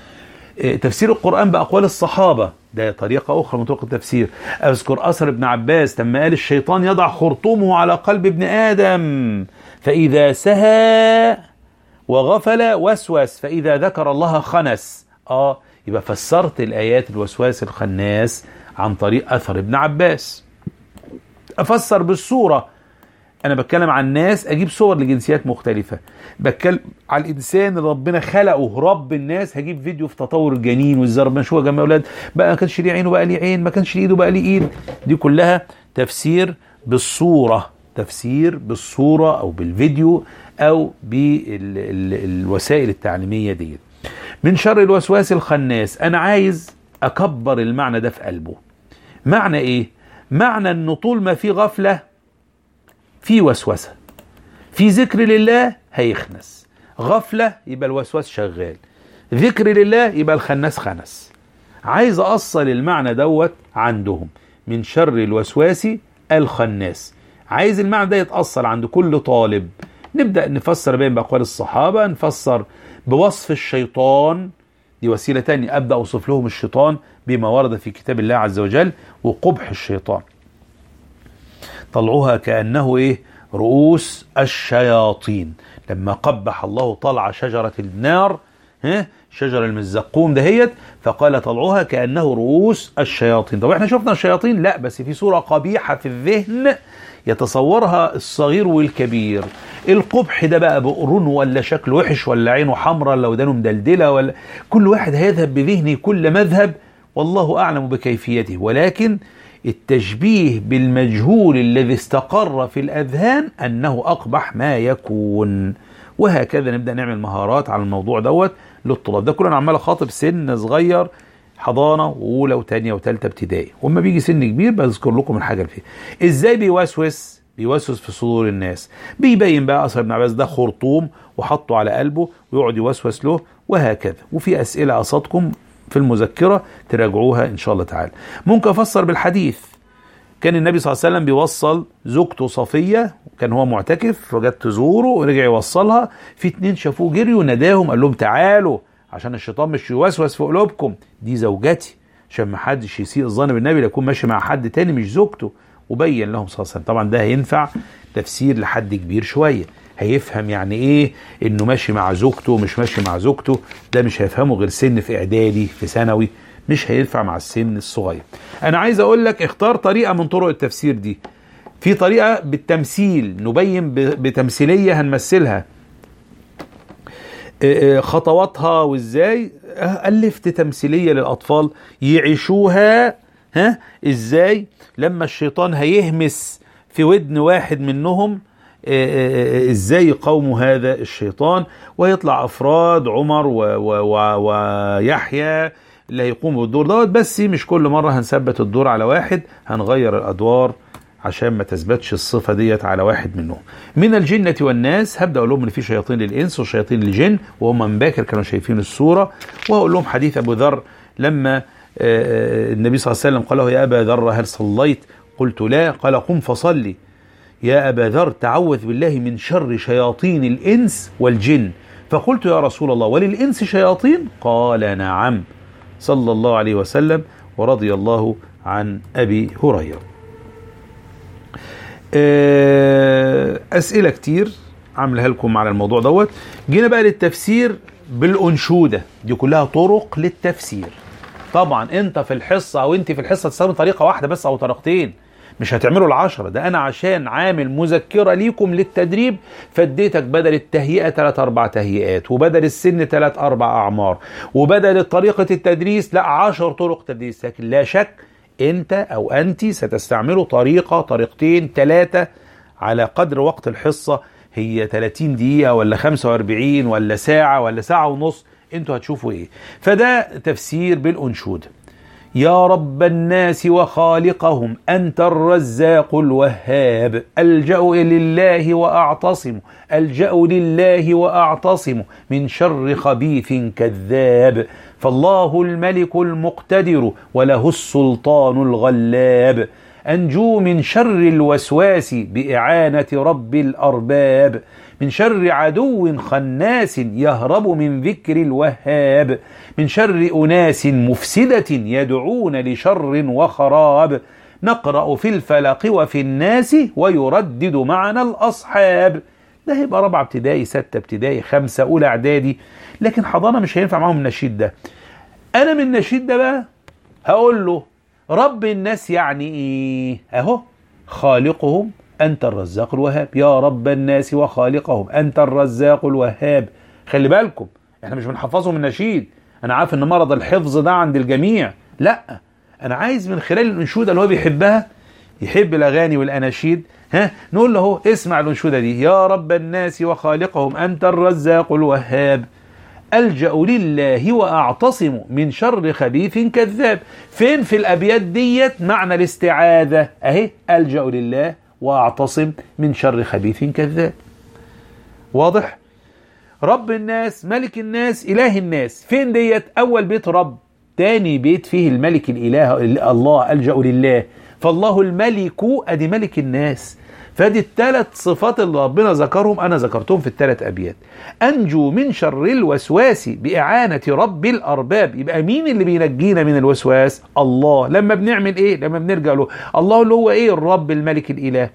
تفسير القرآن بأقوال الصحابة ده طريقة أخرى من طرق التفسير أذكر أثر ابن عباس لما قال الشيطان يضع خرطومه على قلب ابن آدم فإذا سهى وغفل وسوس فإذا ذكر الله خنس آه يبقى فسرت الآيات الوسواس الخناس عن طريق أثر ابن عباس أفسر بالصورة أنا بتكلم عن ناس أجيب صور لجنسيات مختلفة بتكلم على الإنسان اللي ربنا خلقه رب الناس هجيب فيديو في تطور الجنين وإزاي ربنا شو يا جماعة أولاد بقى ما كانش ليه عين وبقى ليه عين ما كانش ليه إيد وبقى ليه إيد دي كلها تفسير بالصورة تفسير بالصورة أو بالفيديو أو بالوسائل التعليمية ديت من شر الوسواس الخناس انا عايز اكبر المعنى ده في قلبه معنى ايه معنى انه طول ما في غفلة في وسوسة في ذكر لله هيخنس غفلة يبقى الوسواس شغال ذكر لله يبقى الخناس خنس عايز أصل المعنى دوت عندهم من شر الوسواس الخناس عايز المعنى ده يتأصل عند كل طالب نبدأ نفسر بين بأقوال الصحابة نفسر بوصف الشيطان دي وسيلة تانية أبدأ أوصف لهم الشيطان بما ورد في كتاب الله عز وجل وقبح الشيطان طلعها كأنه إيه رؤوس الشياطين لما قبح الله طلع شجرة النار ها شجر المزقوم دهيت فقال طلعها كأنه رؤوس الشياطين طب احنا شفنا الشياطين لا بس في صورة قبيحة في الذهن يتصورها الصغير والكبير القبح ده بقى بقرون ولا شكله وحش ولا عينه حمراء ولا ودانه مدلدلة ولا كل واحد هيذهب بذهنه كل مذهب والله أعلم بكيفيته ولكن التشبيه بالمجهول الذي استقر في الأذهان أنه أقبح ما يكون وهكذا نبدأ نعمل مهارات على الموضوع دوت للطلاب ده كله أنا عمال أخاطب سن صغير حضانة وأولى وثانية وثالثة ابتدائي وأما بيجي سن كبير بذكر لكم الحاجة اللي فيه إزاي بيوسوس بيوسوس في صدور الناس بيبين بقى أثر ابن عباس ده خرطوم وحطه على قلبه ويقعد يوسوس له وهكذا وفي أسئلة قصادكم في المذكرة تراجعوها إن شاء الله تعالى ممكن أفسر بالحديث كان النبي صلى الله عليه وسلم بيوصل زوجته صفية كان هو معتكف فجت تزوره ورجع يوصلها في اتنين شافوه جري وناداهم قال لهم تعالوا عشان الشيطان مش يوسوس في قلوبكم دي زوجتي عشان ما حدش يسيء الظن بالنبي يكون ماشي مع حد تاني مش زوجته وبين لهم صلى الله عليه وسلم طبعا ده هينفع تفسير لحد كبير شويه هيفهم يعني ايه انه ماشي مع زوجته مش ماشي مع زوجته ده مش هيفهمه غير سن في اعدادي في ثانوي مش هينفع مع السن الصغير انا عايز اقول لك اختار طريقه من طرق التفسير دي في طريقه بالتمثيل نبين بتمثيليه هنمثلها خطواتها وازاي الفت تمثيليه للاطفال يعيشوها ها ازاي لما الشيطان هيهمس في ودن واحد منهم ازاي يقاوموا هذا الشيطان ويطلع افراد عمر ويحيى اللي هيقوموا بالدور دوت بس مش كل مره هنثبت الدور على واحد هنغير الادوار عشان ما تثبتش الصفه ديت على واحد منهم. من الجنه والناس هبدا اقول لهم ان في شياطين للانس وشياطين للجن وهم من باكر كانوا شايفين الصوره وهقول لهم حديث ابو ذر لما النبي صلى الله عليه وسلم قال له يا ابا ذر هل صليت؟ قلت لا قال قم فصلي يا أبا ذر تعوذ بالله من شر شياطين الإنس والجن فقلت يا رسول الله وللإنس شياطين قال نعم صلى الله عليه وسلم ورضي الله عن أبي هريرة أسئلة كتير عاملها لكم على الموضوع دوت جينا بقى للتفسير بالأنشودة دي كلها طرق للتفسير طبعا انت في الحصة او انت في الحصة تستخدم طريقة واحدة بس او طريقتين مش هتعملوا العشرة ده أنا عشان عامل مذكرة ليكم للتدريب فاديتك بدل التهيئة ثلاث أربع تهيئات وبدل السن ثلاث أربع أعمار وبدل طريقة التدريس لا عشر طرق تدريس لكن لا شك أنت أو أنت ستستعملوا طريقة طريقتين ثلاثة على قدر وقت الحصة هي 30 دقيقة ولا 45 ولا ساعة ولا ساعة ونص انتوا هتشوفوا ايه فده تفسير بالأنشودة يا رب الناس وخالقهم أنت الرزاق الوهاب ألجأ لله وأعتصم ألجأ لله وأعتصم من شر خبيث كذاب فالله الملك المقتدر وله السلطان الغلاب أنجو من شر الوسواس بإعانة رب الأرباب من شر عدو خناس يهرب من ذكر الوهاب من شر أناس مفسدة يدعون لشر وخراب نقرأ في الفلق وفي الناس ويردد معنا الأصحاب ده هيبقى رابعة ابتدائي ستة ابتدائي خمسة أولى إعدادي لكن حضانة مش هينفع معاهم النشيد ده أنا من النشيد ده بقى هقول له رب الناس يعني إيه أهو خالقهم أنت الرزاق الوهاب يا رب الناس وخالقهم أنت الرزاق الوهاب خلي بالكم احنا مش بنحفظهم النشيد انا عارف ان مرض الحفظ ده عند الجميع لا انا عايز من خلال الانشوده اللي هو بيحبها يحب الاغاني والاناشيد ها نقول له اسمع الانشوده دي يا رب الناس وخالقهم انت الرزاق الوهاب ألجأ لله وأعتصم من شر خبيث كذاب فين في الأبيات ديت معنى الاستعاذة أهي ألجأ لله وأعتصم من شر خبيث كذاب واضح رب الناس ملك الناس إله الناس فين ديت أول بيت رب تاني بيت فيه الملك الإله الله ألجأ لله فالله الملك أدي ملك الناس فدي الثلاث صفات اللي ربنا ذكرهم انا ذكرتهم في الثلاث ابيات انجو من شر الوسواس باعانه رب الارباب يبقى مين اللي بينجينا من الوسواس الله لما بنعمل ايه لما بنرجع له الله اللي هو ايه الرب الملك الاله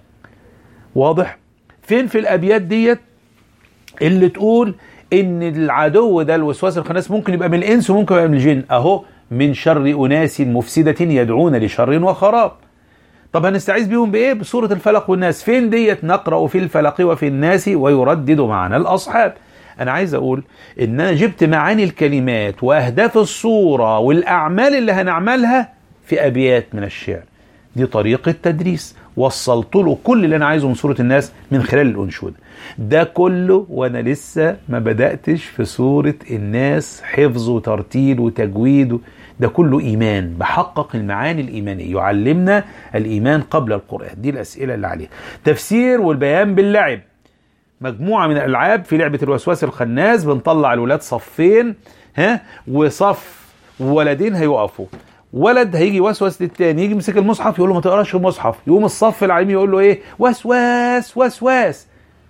واضح فين في الابيات ديت اللي تقول ان العدو ده الوسواس الخناس ممكن يبقى من الانس وممكن يبقى من الجن اهو من شر اناس مفسده يدعون لشر وخراب طب هنستعيذ بيهم بايه بسوره الفلق والناس فين ديت نقرا في الفلق وفي الناس ويردد معنا الاصحاب انا عايز اقول ان انا جبت معاني الكلمات واهداف الصوره والاعمال اللي هنعملها في ابيات من الشعر دي طريقه تدريس وصلت له كل اللي انا عايزه من سوره الناس من خلال الانشوده ده كله وانا لسه ما بداتش في سوره الناس حفظ وترتيل وتجويد ده كله ايمان بحقق المعاني الايمانيه يعلمنا الايمان قبل القران دي الاسئله اللي عليها تفسير والبيان باللعب مجموعه من الالعاب في لعبه الوسواس الخناس بنطلع الولاد صفين ها وصف ولدين هيقفوا ولد هيجي يوسوس للتاني يجي يمسك المصحف يقول له ما تقراش المصحف يقوم الصف العلمي يقول له ايه وسواس وسواس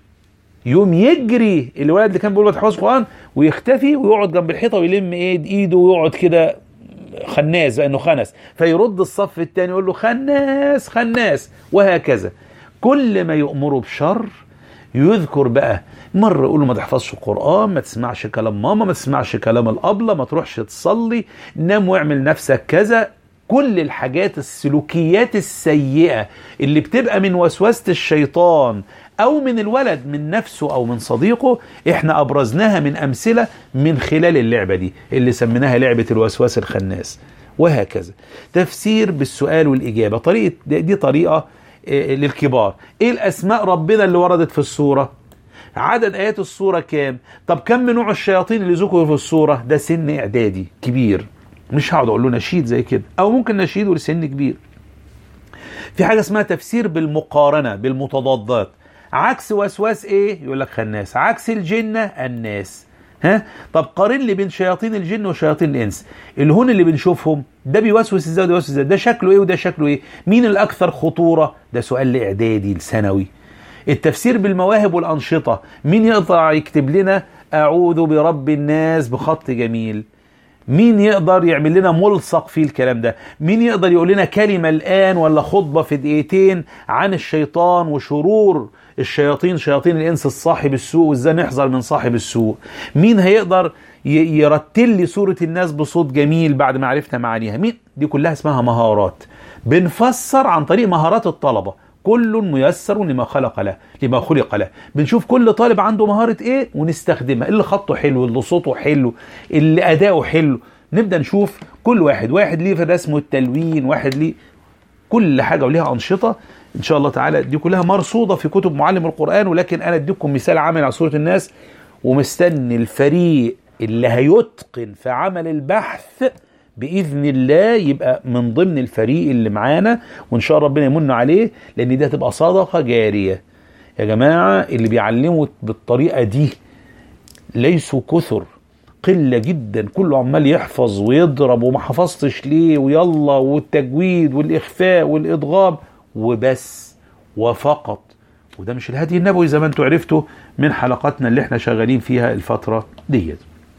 يقوم يجري الولد اللي كان بيقول ما تحفظش قران ويختفي ويقعد جنب الحيطه ويلم ايه ايده ويقعد كده خناس بقى انه خنس فيرد الصف الثاني يقول له خناس خناس وهكذا كل ما يؤمره بشر يذكر بقى مرة يقول له ما تحفظش القرآن ما تسمعش كلام ماما ما تسمعش كلام الأبلة ما تروحش تصلي نام واعمل نفسك كذا كل الحاجات السلوكيات السيئة اللي بتبقى من وسوسة الشيطان أو من الولد من نفسه أو من صديقه إحنا أبرزناها من أمثلة من خلال اللعبة دي اللي سميناها لعبة الوسواس الخناس وهكذا تفسير بالسؤال والإجابة طريقة دي طريقة للكبار ايه الاسماء ربنا اللي وردت في السورة عدد ايات السورة كام طب كم من نوع الشياطين اللي ذكروا في السورة ده سن اعدادي كبير مش هقعد اقول له نشيد زي كده او ممكن نشيد ولسن كبير في حاجة اسمها تفسير بالمقارنة بالمتضادات عكس وسواس ايه يقول لك خناس عكس الجنة الناس ها طب قارن لي بين شياطين الجن وشياطين الانس الهون اللي بنشوفهم ده بيوسوس ازاي وده بيوسوس ازاي ده شكله ايه وده شكله ايه مين الاكثر خطوره ده سؤال لاعدادي لثانوي التفسير بالمواهب والانشطه مين يقدر يكتب لنا اعوذ برب الناس بخط جميل مين يقدر يعمل لنا ملصق فيه الكلام ده مين يقدر يقول لنا كلمة الآن ولا خطبة في دقيقتين عن الشيطان وشرور الشياطين شياطين الإنس الصاحب السوء وإزاي نحذر من صاحب السوء مين هيقدر يرتل لي سورة الناس بصوت جميل بعد ما عرفنا معانيها مين دي كلها اسمها مهارات بنفسر عن طريق مهارات الطلبة كل ميسر لما خلق له لما خلق له بنشوف كل طالب عنده مهارة ايه ونستخدمها اللي خطه حلو اللي صوته حلو اللي اداؤه حلو نبدا نشوف كل واحد واحد ليه في الرسم والتلوين واحد ليه كل حاجه وليها انشطه ان شاء الله تعالى دي كلها مرصوده في كتب معلم القران ولكن انا اديكم مثال عمل على سوره الناس ومستني الفريق اللي هيتقن في عمل البحث باذن الله يبقى من ضمن الفريق اللي معانا وان شاء الله ربنا يمن عليه لان دي هتبقى صدقه جاريه يا جماعه اللي بيعلموا بالطريقه دي ليسوا كثر قله جدا كله عمال يحفظ ويضرب وما حفظتش ليه ويلا والتجويد والاخفاء والادغام وبس وفقط وده مش الهدي النبوي زي ما انتم عرفتوا من حلقاتنا اللي احنا شغالين فيها الفتره ديت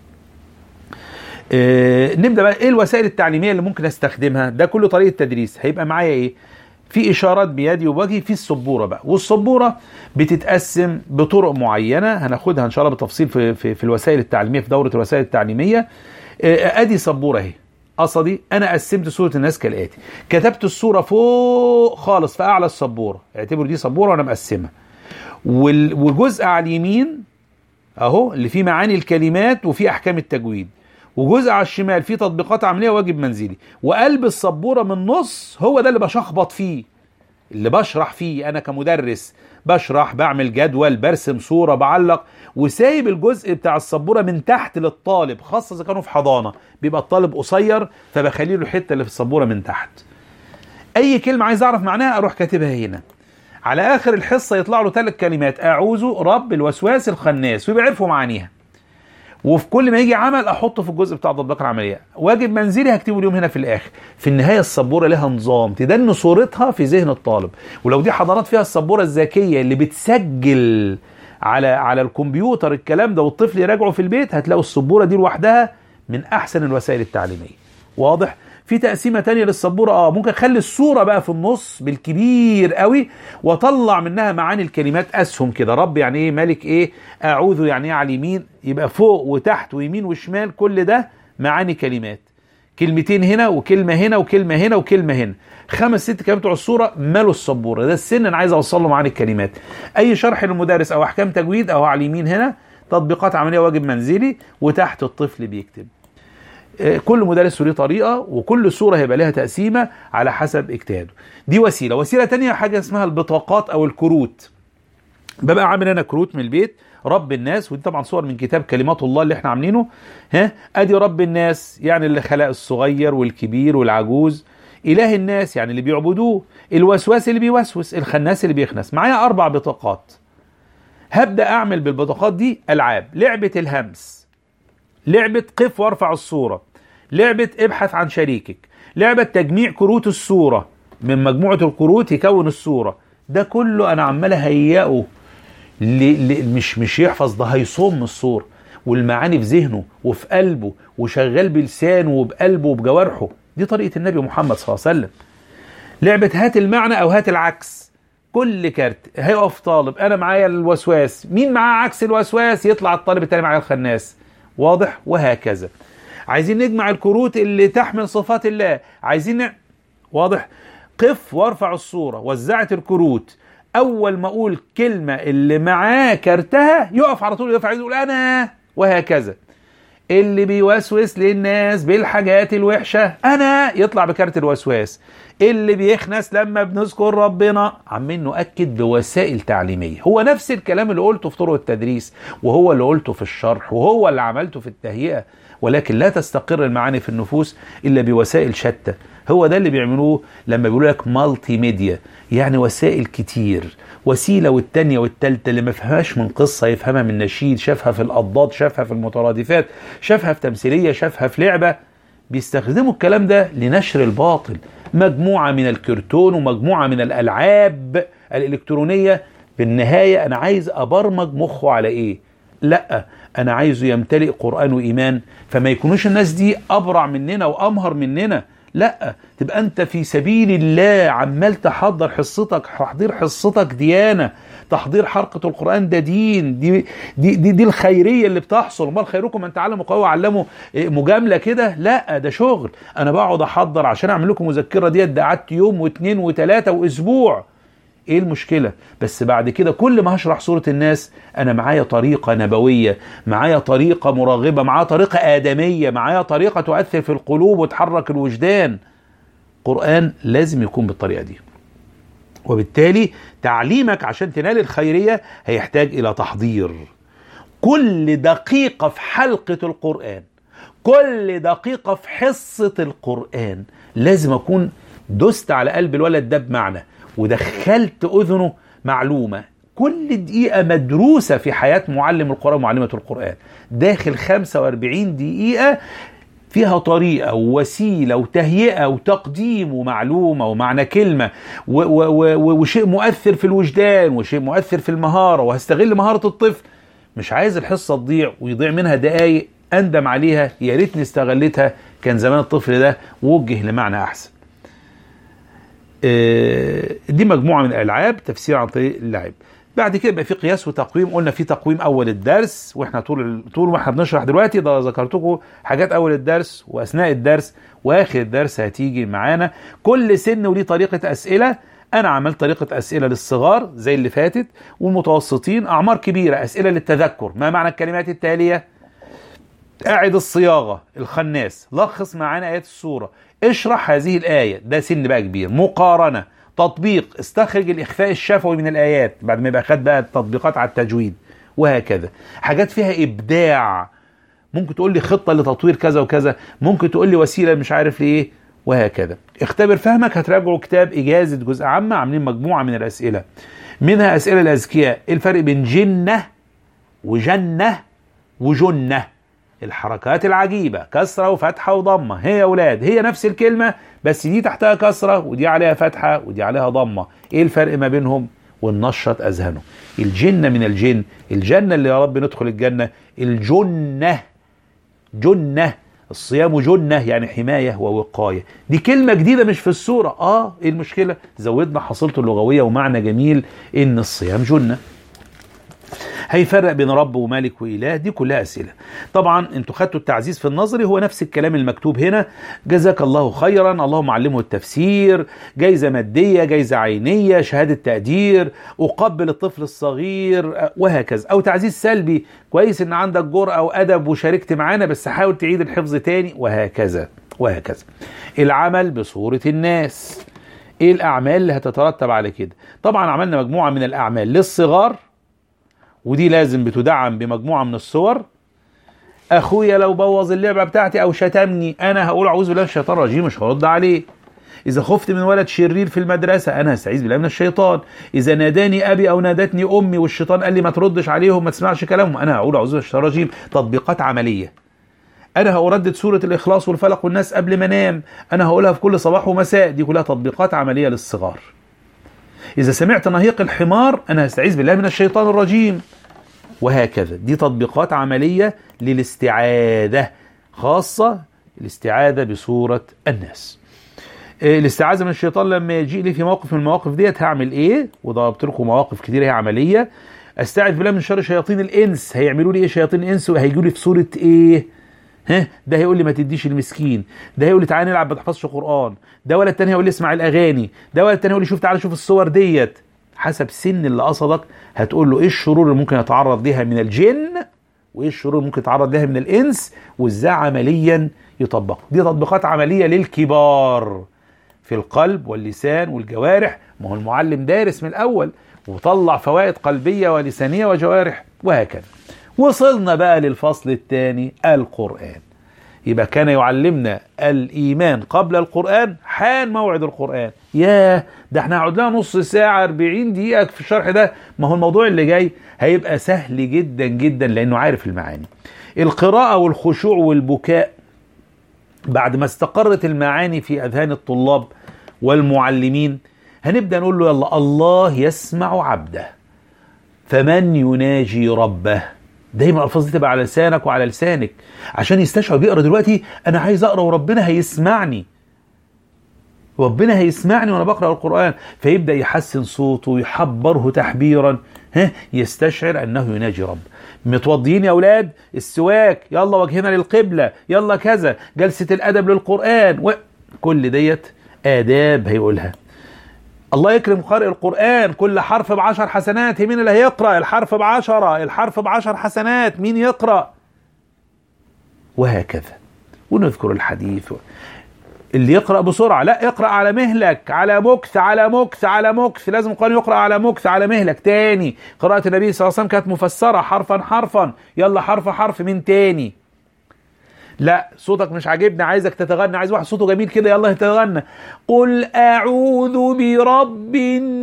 آه نبدا بقى ايه الوسائل التعليميه اللي ممكن استخدمها ده كله طريقه تدريس هيبقى معايا ايه في اشارات بيدي وبوجهي في السبوره بقى والسبوره بتتقسم بطرق معينه هناخدها ان شاء الله بالتفصيل في في, في الوسائل التعليميه في دوره الوسائل التعليميه آه ادي سبوره اهي قصدي انا قسمت سوره الناس كالاتي كتبت السوره فوق خالص في اعلى السبوره اعتبروا دي سبوره وانا مقسمها وجزء على اليمين اهو اللي فيه معاني الكلمات وفيه احكام التجويد وجزء على الشمال فيه تطبيقات عمليه وواجب منزلي وقلب السبوره من النص هو ده اللي بشخبط فيه اللي بشرح فيه انا كمدرس بشرح بعمل جدول برسم صورة بعلق وسايب الجزء بتاع السبورة من تحت للطالب خاصة اذا كانوا في حضانة بيبقى الطالب قصير فبخلي له الحتة اللي في السبورة من تحت اي كلمة عايز اعرف معناها اروح كاتبها هنا على اخر الحصة يطلع له ثلاث كلمات اعوذ رب الوسواس الخناس ويبقى عرفوا معانيها وفي كل ما يجي عمل احطه في الجزء بتاع تطبيق العمليه واجب منزلي هكتبه اليوم هنا في الاخر في النهايه السبوره لها نظام تدن صورتها في ذهن الطالب ولو دي حضارات فيها السبوره الذكيه اللي بتسجل على على الكمبيوتر الكلام ده والطفل يراجعه في البيت هتلاقوا السبوره دي لوحدها من احسن الوسائل التعليميه واضح في تقسيمه تانية للسبوره اه ممكن اخلي الصوره بقى في النص بالكبير قوي واطلع منها معاني الكلمات اسهم كده رب يعني ايه ملك ايه اعوذ يعني ايه على اليمين يبقى فوق وتحت ويمين وشمال كل ده معاني كلمات كلمتين هنا وكلمه هنا وكلمه هنا وكلمه هنا خمس ست كلمات بتوع الصوره مالوا السبوره ده السن انا عايز اوصل له معاني الكلمات اي شرح للمدرس او احكام تجويد او على اليمين هنا تطبيقات عمليه واجب منزلي وتحت الطفل بيكتب كل مدرس له طريقه وكل صوره هيبقى لها تقسيمه على حسب اجتهاده دي وسيله وسيله تانية حاجه اسمها البطاقات او الكروت ببقى عامل انا كروت من البيت رب الناس ودي طبعا صور من كتاب كلمات الله اللي احنا عاملينه ها ادي رب الناس يعني اللي خلق الصغير والكبير والعجوز اله الناس يعني اللي بيعبدوه الوسواس اللي بيوسوس الخناس اللي بيخنس معايا اربع بطاقات هبدا اعمل بالبطاقات دي العاب لعبه الهمس لعبة قف وارفع الصورة لعبة ابحث عن شريكك لعبة تجميع كروت الصورة من مجموعة الكروت يكون الصورة ده كله انا عمال اهيئه مش مش يحفظ ده هيصم الصورة والمعاني في ذهنه وفي قلبه وشغال بلسانه وبقلبه وبجوارحه دي طريقة النبي محمد صلى الله عليه وسلم لعبة هات المعنى او هات العكس كل كارت هيقف طالب انا معايا الوسواس مين معاه عكس الوسواس يطلع الطالب التاني معايا الخناس واضح وهكذا عايزين نجمع الكروت اللي تحمل صفات الله عايزين ن... واضح قف وارفع الصورة وزعت الكروت اول ما اقول كلمة اللي معاه كارتها يقف على طول يرفع يقول انا وهكذا اللي بيوسوس للناس بالحاجات الوحشة انا يطلع بكارت الوسواس اللي بيخنس لما بنذكر ربنا عمالين نؤكد بوسائل تعليميه هو نفس الكلام اللي قلته في طرق التدريس وهو اللي قلته في الشرح وهو اللي عملته في التهيئه ولكن لا تستقر المعاني في النفوس الا بوسائل شتى هو ده اللي بيعملوه لما بيقولوا لك مالتي ميديا يعني وسائل كتير وسيله والتانيه والتالته اللي ما فهمهاش من قصه يفهمها من نشيد شافها في الاضداد شافها في المترادفات شافها في تمثيليه شافها في لعبه بيستخدموا الكلام ده لنشر الباطل مجموعة من الكرتون ومجموعة من الألعاب الإلكترونية بالنهاية أنا عايز أبرمج مخه على إيه لا أنا عايزه يمتلئ قرآن وإيمان فما يكونوش الناس دي أبرع مننا وأمهر مننا لا تبقى أنت في سبيل الله عمال تحضر حصتك تحضير حصتك ديانة تحضير حلقة القرآن ده دين دي دي دي, دي الخيرية اللي بتحصل امال خيركم من تعلم قوي وعلموا مجاملة كده لا ده شغل انا بقعد احضر عشان اعمل لكم مذكرة ديت ده قعدت يوم واثنين وثلاثة واسبوع ايه المشكلة بس بعد كده كل ما هشرح سورة الناس انا معايا طريقة نبوية معايا طريقة مراغبة معايا طريقة آدمية معايا طريقة تؤثر في القلوب وتحرك الوجدان قرآن لازم يكون بالطريقة دي وبالتالي تعليمك عشان تنال الخيرية هيحتاج إلى تحضير كل دقيقة في حلقة القرآن كل دقيقة في حصة القرآن لازم أكون دست على قلب الولد ده بمعنى ودخلت أذنه معلومة كل دقيقة مدروسة في حياة معلم القرآن ومعلمة القرآن داخل 45 دقيقة فيها طريقة ووسيلة وتهيئة وتقديم ومعلومة ومعنى كلمة و و و وشيء مؤثر في الوجدان وشيء مؤثر في المهارة وهستغل مهارة الطفل مش عايز الحصة تضيع ويضيع منها دقايق أندم عليها يا ريتني استغلتها كان زمان الطفل ده وجه لمعنى أحسن دي مجموعة من الألعاب تفسير عن طريق اللعب بعد كده يبقى في قياس وتقويم قلنا في تقويم اول الدرس واحنا طول طول ما احنا بنشرح دلوقتي ده ذكرت لكم حاجات اول الدرس واثناء الدرس واخر الدرس هتيجي معانا كل سن وليه طريقه اسئله انا عملت طريقه اسئله للصغار زي اللي فاتت والمتوسطين اعمار كبيره اسئله للتذكر ما معنى الكلمات التاليه اعد الصياغه الخناس لخص معانا ايات السوره اشرح هذه الايه ده سن بقى كبير مقارنه تطبيق استخرج الاخفاء الشفوي من الايات بعد ما يبقى خد بقى التطبيقات على التجويد وهكذا حاجات فيها ابداع ممكن تقول لي خطه لتطوير كذا وكذا ممكن تقول لي وسيله مش عارف لايه وهكذا اختبر فهمك هتراجعوا كتاب اجازه جزء عامه عاملين مجموعه من الاسئله منها اسئله الاذكياء ايه الفرق بين جنه وجنه وجنه الحركات العجيبه كسره وفتحه وضمه هي يا اولاد هي نفس الكلمه بس دي تحتها كسره ودي عليها فتحه ودي عليها ضمه ايه الفرق ما بينهم وننشط اذهانه الجنه من الجن الجنه اللي يا رب ندخل الجنه الجنه جنه الصيام جنة يعني حماية ووقاية دي كلمة جديدة مش في السورة اه ايه المشكلة زودنا حصيلته اللغوية ومعنى جميل ان الصيام جنة هيفرق بين رب ومالك واله دي كلها اسئله طبعا انتوا خدتوا التعزيز في النظري هو نفس الكلام المكتوب هنا جزاك الله خيرا اللهم علمه التفسير جايزه ماديه جايزه عينيه شهاده تقدير اقبل الطفل الصغير وهكذا او تعزيز سلبي كويس ان عندك جرأه وادب وشاركت معانا بس حاول تعيد الحفظ تاني وهكذا وهكذا العمل بصوره الناس ايه الاعمال اللي هتترتب على كده طبعا عملنا مجموعه من الاعمال للصغار ودي لازم بتدعم بمجموعه من الصور اخويا لو بوظ اللعبه بتاعتي او شتمني انا هقول اعوذ بالله من الشيطان الرجيم مش هرد عليه اذا خفت من ولد شرير في المدرسه انا هستعيذ بالله من الشيطان اذا ناداني ابي او نادتني امي والشيطان قال لي ما تردش عليهم ما تسمعش كلامهم انا هقول اعوذ بالله من الشيطان الرجيم تطبيقات عمليه انا هردد سوره الاخلاص والفلق والناس قبل ما انام انا هقولها في كل صباح ومساء دي كلها تطبيقات عمليه للصغار إذا سمعت نهيق الحمار أنا هستعيذ بالله من الشيطان الرجيم وهكذا دي تطبيقات عملية للاستعاذة خاصة الاستعاذة بصورة الناس الاستعاذة من الشيطان لما يجي لي في موقف من المواقف ديت هعمل ايه وضربت لكم مواقف كتير هي عملية استعذ بالله من شر شياطين الانس هيعملوا لي ايه شياطين الانس وهيجوا لي في صورة ايه ها ده هيقول لي ما تديش المسكين ده هيقول لي تعالى نلعب ما تحفظش قران ده ولا التاني هيقول لي اسمع الاغاني ده ولا التاني هيقول لي شوف تعالى شوف الصور ديت حسب سن اللي قصدك هتقول له ايه الشرور اللي ممكن يتعرض ليها من الجن وايه الشرور اللي ممكن يتعرض لها من الانس وازاي عمليا يطبق دي تطبيقات عمليه للكبار في القلب واللسان والجوارح ما هو المعلم دارس من الاول وطلع فوائد قلبيه ولسانيه وجوارح وهكذا وصلنا بقى للفصل الثاني القرآن يبقى كان يعلمنا الإيمان قبل القرآن حان موعد القرآن ياه ده احنا هنقعد لنا نص ساعة 40 دقيقة في الشرح ده ما هو الموضوع اللي جاي هيبقى سهل جدا جدا لأنه عارف المعاني القراءة والخشوع والبكاء بعد ما استقرت المعاني في أذهان الطلاب والمعلمين هنبدأ نقول له يلا الله يسمع عبده فمن يناجي ربه دايما الالفاظ دي تبقى على لسانك وعلى لسانك عشان يستشعر بيقرا دلوقتي انا عايز اقرا وربنا هيسمعني ربنا هيسمعني وانا بقرا القران فيبدا يحسن صوته ويحبره تحبيرا ها يستشعر انه يناجي رب متوضيين يا اولاد السواك يلا وجهنا للقبله يلا كذا جلسه الادب للقران وكل ديت اداب هيقولها الله يكرم قارئ القرآن كل حرف بعشر حسنات مين اللي هيقرأ الحرف بعشرة الحرف بعشر حسنات مين يقرأ وهكذا ونذكر الحديث اللي يقرأ بسرعة لا اقرأ على مهلك على مكث على مكث على مكث لازم القرآن يقرأ على مكث على مهلك تاني قراءة النبي صلى الله عليه وسلم كانت مفسرة حرفا حرفا يلا حرف حرف من تاني لا صوتك مش عاجبني عايزك تتغنى عايز واحد صوته جميل كده يلا يتغنى قل اعوذ برب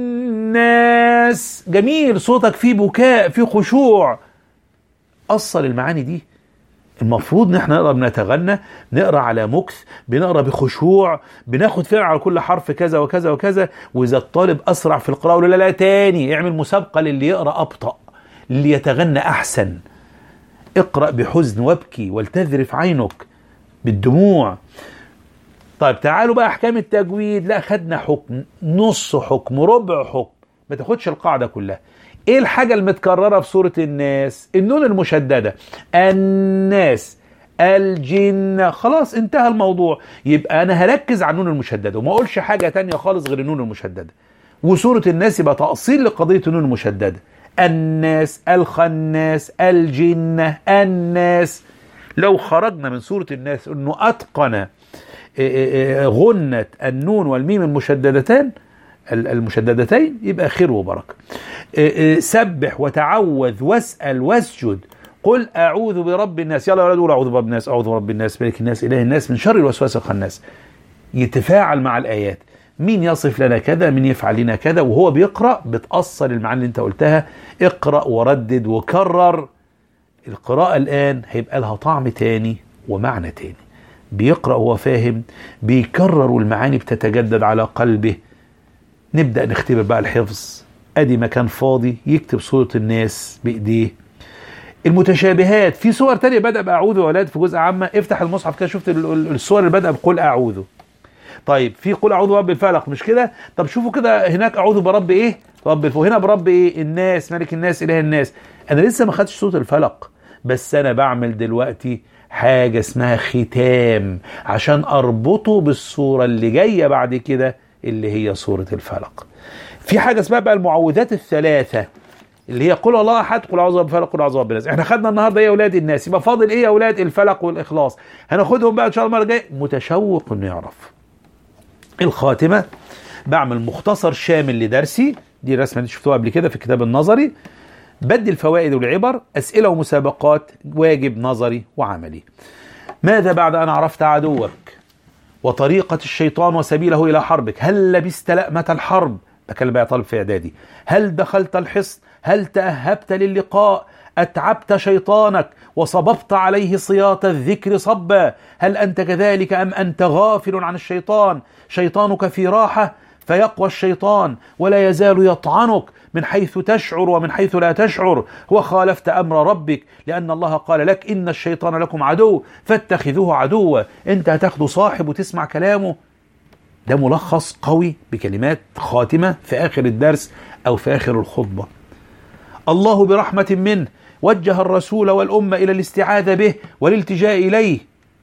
الناس جميل صوتك فيه بكاء فيه خشوع اصل المعاني دي المفروض ان احنا نقرا بنتغنى نقرا على مكث بنقرا بخشوع بناخد فعل على كل حرف كذا وكذا وكذا واذا الطالب اسرع في القراءه ولا لا, لا تاني اعمل مسابقه للي يقرا ابطا للي يتغنى احسن اقرأ بحزن وابكي ولتذرف عينك بالدموع طيب تعالوا بقى احكام التجويد لا خدنا حكم نص حكم ربع حكم ما تاخدش القاعده كلها ايه الحاجه المتكرره في سوره الناس النون المشدده الناس الجن خلاص انتهى الموضوع يبقى انا هركز على النون المشدده وما اقولش حاجه تانية خالص غير النون المشدده وسوره الناس يبقى تاصيل لقضيه النون المشدده الناس الخناس الجنة الناس لو خرجنا من سورة الناس انه اتقن غنة النون والميم المشددتان ال- المشددتين يبقى خير وبركة آه، آه، سبح وتعوذ واسأل واسجد قل أعوذ برب الناس يلا يا ولاد قول أعوذ برب الناس أعوذ برب الناس ملك الناس إله الناس من شر الوسواس الخناس يتفاعل مع الآيات مين يصف لنا كذا مين يفعل لنا كذا وهو بيقرأ بتأثر المعاني اللي انت قلتها اقرأ وردد وكرر القراءة الآن هيبقى لها طعم تاني ومعنى تاني بيقرأ وهو فاهم بيكرر والمعاني بتتجدد على قلبه نبدأ نختبر بقى الحفظ ادي مكان فاضي يكتب صورة الناس بايديه المتشابهات في صور تانية بدأ بأعوذ يا ولاد في جزء عامة افتح المصحف كده شفت ال- ال- الصور اللي بدأ بقول أعوذ طيب في قل أعوذ برب الفلق مش كده طب شوفوا كده هناك أعوذ برب إيه رب الف... وهنا برب إيه الناس ملك الناس إله الناس أنا لسه ما خدتش صوت الفلق بس أنا بعمل دلوقتي حاجة اسمها ختام عشان أربطه بالصورة اللي جاية بعد كده اللي هي صورة الفلق في حاجة اسمها بقى المعوذات الثلاثة اللي هي قل الله احد قل اعوذ بالفلق قل اعوذ برب الناس احنا خدنا النهارده ايه يا اولاد الناس يبقى فاضل ايه يا اولاد الفلق والاخلاص هناخدهم بقى ان شاء الله المره الجايه متشوق انه يعرف الخاتمه بعمل مختصر شامل لدرسي دي الرسمه اللي شفتوها قبل كده في الكتاب النظري بدي الفوائد والعبر اسئله ومسابقات واجب نظري وعملي ماذا بعد ان عرفت عدوك وطريقة الشيطان وسبيله إلى حربك هل لبست لأمة الحرب بكلم بقى طالب في إعدادي هل دخلت الحصن هل تأهبت للقاء أتعبت شيطانك وصببت عليه صياط الذكر صبا هل أنت كذلك أم أنت غافل عن الشيطان شيطانك في راحة فيقوى الشيطان ولا يزال يطعنك من حيث تشعر ومن حيث لا تشعر وخالفت امر ربك لان الله قال لك ان الشيطان لكم عدو فاتخذوه عدوا انت هتاخده صاحب وتسمع كلامه ده ملخص قوي بكلمات خاتمه في اخر الدرس او في اخر الخطبه الله برحمه منه وجه الرسول والامه الى الاستعاذه به والالتجاء اليه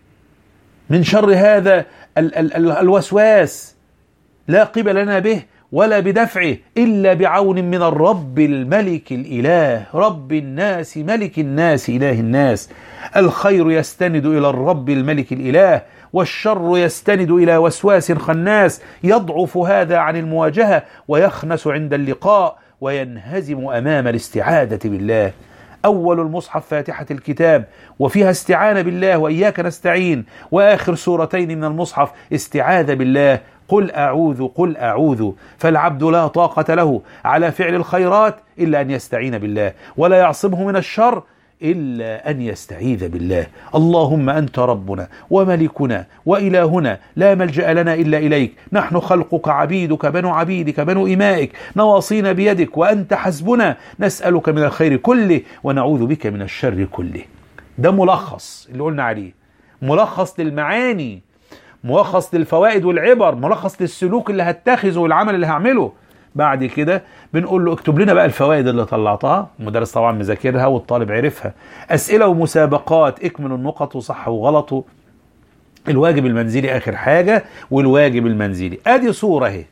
من شر هذا ال- ال- ال- الوسواس لا قبل لنا به ولا بدفعه الا بعون من الرب الملك الاله رب الناس ملك الناس اله الناس الخير يستند الى الرب الملك الاله والشر يستند الى وسواس خناس يضعف هذا عن المواجهه ويخنس عند اللقاء وينهزم امام الاستعاذه بالله أول المصحف فاتحة الكتاب وفيها استعانة بالله وإياك نستعين وآخر سورتين من المصحف استعاذ بالله قل أعوذ قل أعوذ فالعبد لا طاقة له على فعل الخيرات إلا أن يستعين بالله ولا يعصمه من الشر إلا أن يستعيذ بالله اللهم أنت ربنا وملكنا وإلهنا لا ملجأ لنا إلا إليك نحن خلقك عبيدك بنو عبيدك بنو إمائك نواصينا بيدك وأنت حسبنا نسألك من الخير كله ونعوذ بك من الشر كله ده ملخص اللي قلنا عليه ملخص للمعاني ملخص للفوائد والعبر ملخص للسلوك اللي هتخذه والعمل اللي هعمله بعد كده بنقول له اكتب لنا بقى الفوائد اللي طلعتها المدرس طبعا مذاكرها والطالب عرفها اسئله ومسابقات اكمل النقط وصح وغلط الواجب المنزلي اخر حاجه والواجب المنزلي ادي صوره اهي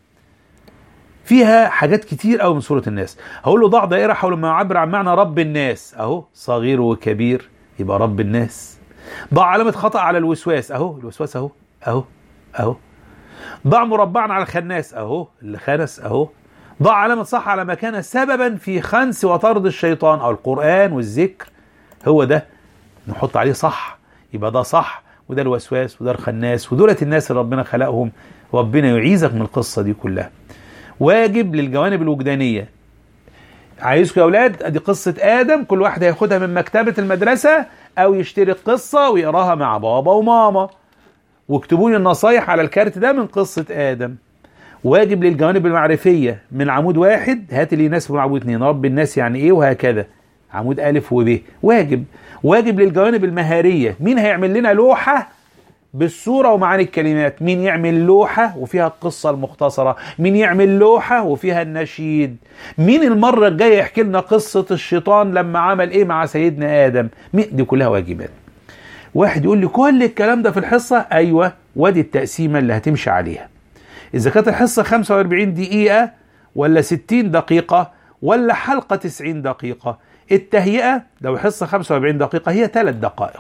فيها حاجات كتير قوي من سوره الناس هقول له ضع دائره حول ما يعبر عن معنى رب الناس اهو صغير وكبير يبقى رب الناس ضع علامه خطا على الوسواس اهو الوسواس اهو اهو اهو ضع مربعا على الخناس اهو اللي خنس اهو ضع علامة صح على ما كان سببا في خنس وطرد الشيطان او القرآن والذكر هو ده نحط عليه صح يبقى ده صح وده الوسواس وده الخناس ودولة الناس اللي ربنا خلقهم ربنا يعيذك من القصة دي كلها واجب للجوانب الوجدانية عايزكم يا اولاد ادي قصة ادم كل واحد هياخدها من مكتبة المدرسة او يشتري القصة ويقراها مع بابا وماما واكتبوا لي النصايح على الكارت ده من قصة آدم واجب للجوانب المعرفية من عمود واحد هات اللي يناسب من عمود اتنين رب الناس يعني ايه وهكذا عمود ألف وب واجب واجب للجوانب المهارية مين هيعمل لنا لوحة بالصورة ومعاني الكلمات مين يعمل لوحة وفيها القصة المختصرة مين يعمل لوحة وفيها النشيد مين المرة الجاية يحكي لنا قصة الشيطان لما عمل ايه مع سيدنا آدم مين دي كلها واجبات واحد يقول لي كل الكلام ده في الحصة أيوة وادي التقسيمة اللي هتمشي عليها إذا كانت الحصة 45 دقيقة ولا 60 دقيقة ولا حلقة 90 دقيقة التهيئة لو حصة 45 دقيقة هي 3 دقائق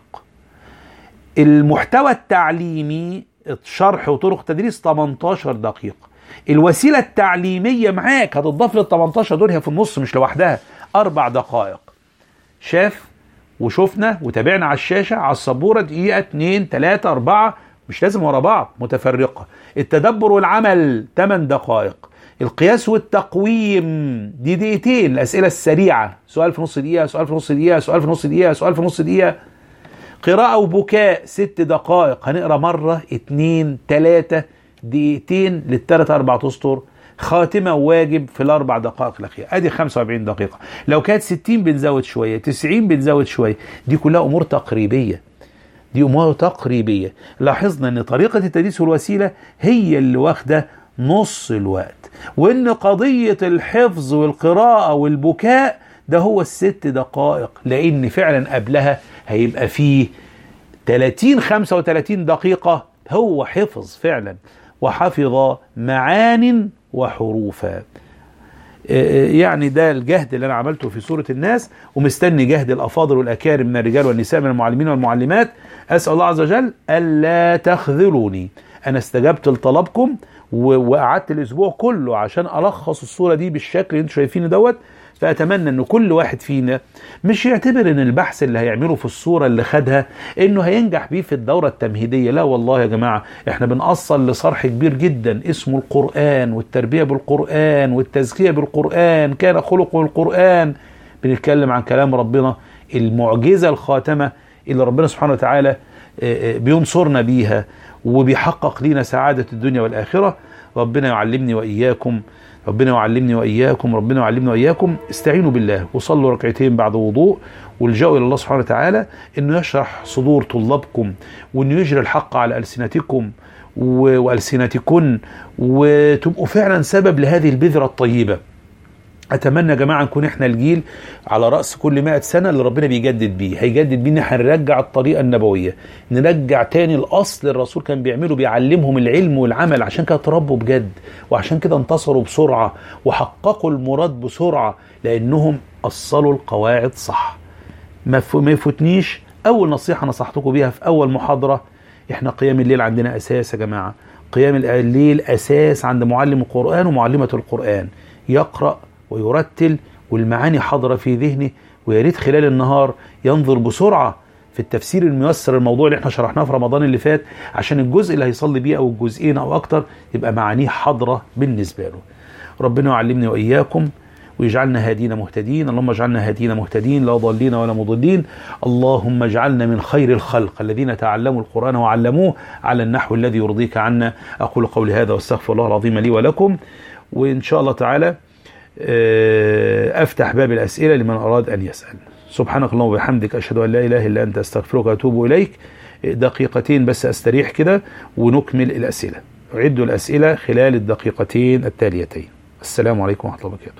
المحتوى التعليمي شرح وطرق تدريس 18 دقيقة الوسيله التعليميه معاك هتضاف لل 18 دول هي في النص مش لوحدها اربع دقائق شاف وشفنا وتابعنا على الشاشه على السبوره دقيقه 2 3 4 مش لازم ورا بعض متفرقه التدبر والعمل 8 دقائق القياس والتقويم دي دقيقتين الاسئله السريعه سؤال في نص دقيقه سؤال في نص دقيقه سؤال في نص دقيقه سؤال في نص دقيقه قراءة وبكاء ست دقائق هنقرا مرة اتنين تلاتة دقيقتين للتلات أربع أسطر خاتمة واجب في الأربع دقائق الأخيرة أدي 45 دقيقة لو كانت 60 بنزود شوية 90 بنزود شوية دي كلها أمور تقريبية دي أمور تقريبية لاحظنا أن طريقة التدريس والوسيلة هي اللي واخدة نص الوقت وأن قضية الحفظ والقراءة والبكاء ده هو الست دقائق لأن فعلا قبلها هيبقى فيه 30 35 دقيقة هو حفظ فعلا وحفظ معان وحروفا يعني ده الجهد اللي انا عملته في سوره الناس ومستني جهد الافاضل والاكارم من الرجال والنساء من المعلمين والمعلمات اسال الله عز وجل الا تخذلوني انا استجبت لطلبكم وقعدت الاسبوع كله عشان الخص الصوره دي بالشكل اللي انتم شايفينه دوت فاتمنى ان كل واحد فينا مش يعتبر ان البحث اللي هيعمله في الصوره اللي خدها انه هينجح بيه في الدوره التمهيديه لا والله يا جماعه احنا بنأصل لصرح كبير جدا اسمه القران والتربيه بالقران والتزكيه بالقران كان خلقه القران بنتكلم عن كلام ربنا المعجزه الخاتمه اللي ربنا سبحانه وتعالى بينصرنا بيها وبيحقق لنا سعاده الدنيا والاخره ربنا يعلمني واياكم ربنا يعلمني واياكم ربنا يعلمني واياكم استعينوا بالله وصلوا ركعتين بعد وضوء والجأوا الى الله سبحانه وتعالى انه يشرح صدور طلابكم وانه يجري الحق على السنتكم والسنتكن وتبقوا فعلا سبب لهذه البذره الطيبه اتمنى يا جماعه نكون احنا الجيل على راس كل 100 سنه اللي ربنا بيجدد بيه هيجدد بيه ان احنا نرجع الطريقه النبويه نرجع تاني الاصل الرسول كان بيعمله بيعلمهم العلم والعمل عشان كده تربوا بجد وعشان كده انتصروا بسرعه وحققوا المراد بسرعه لانهم اصلوا القواعد صح ما يفوتنيش اول نصيحه نصحتكم بيها في اول محاضره احنا قيام الليل عندنا اساس يا جماعه قيام الليل اساس عند معلم القران ومعلمه القران يقرا ويرتل والمعاني حاضرة في ذهنه ويا ريت خلال النهار ينظر بسرعة في التفسير الميسر الموضوع اللي احنا شرحناه في رمضان اللي فات عشان الجزء اللي هيصلي بيه او الجزئين او اكتر يبقى معانيه حاضرة بالنسبة له ربنا يعلمني واياكم ويجعلنا هادين مهتدين اللهم اجعلنا هادين مهتدين لا ضالين ولا مضلين اللهم اجعلنا من خير الخلق الذين تعلموا القرآن وعلموه على النحو الذي يرضيك عنا أقول قولي هذا واستغفر الله العظيم لي ولكم وإن شاء الله تعالى افتح باب الاسئله لمن اراد ان يسال سبحانك اللهم وبحمدك اشهد ان لا اله الا انت استغفرك واتوب اليك دقيقتين بس استريح كده ونكمل الاسئله اعدوا الاسئله خلال الدقيقتين التاليتين السلام عليكم ورحمه الله وبركاته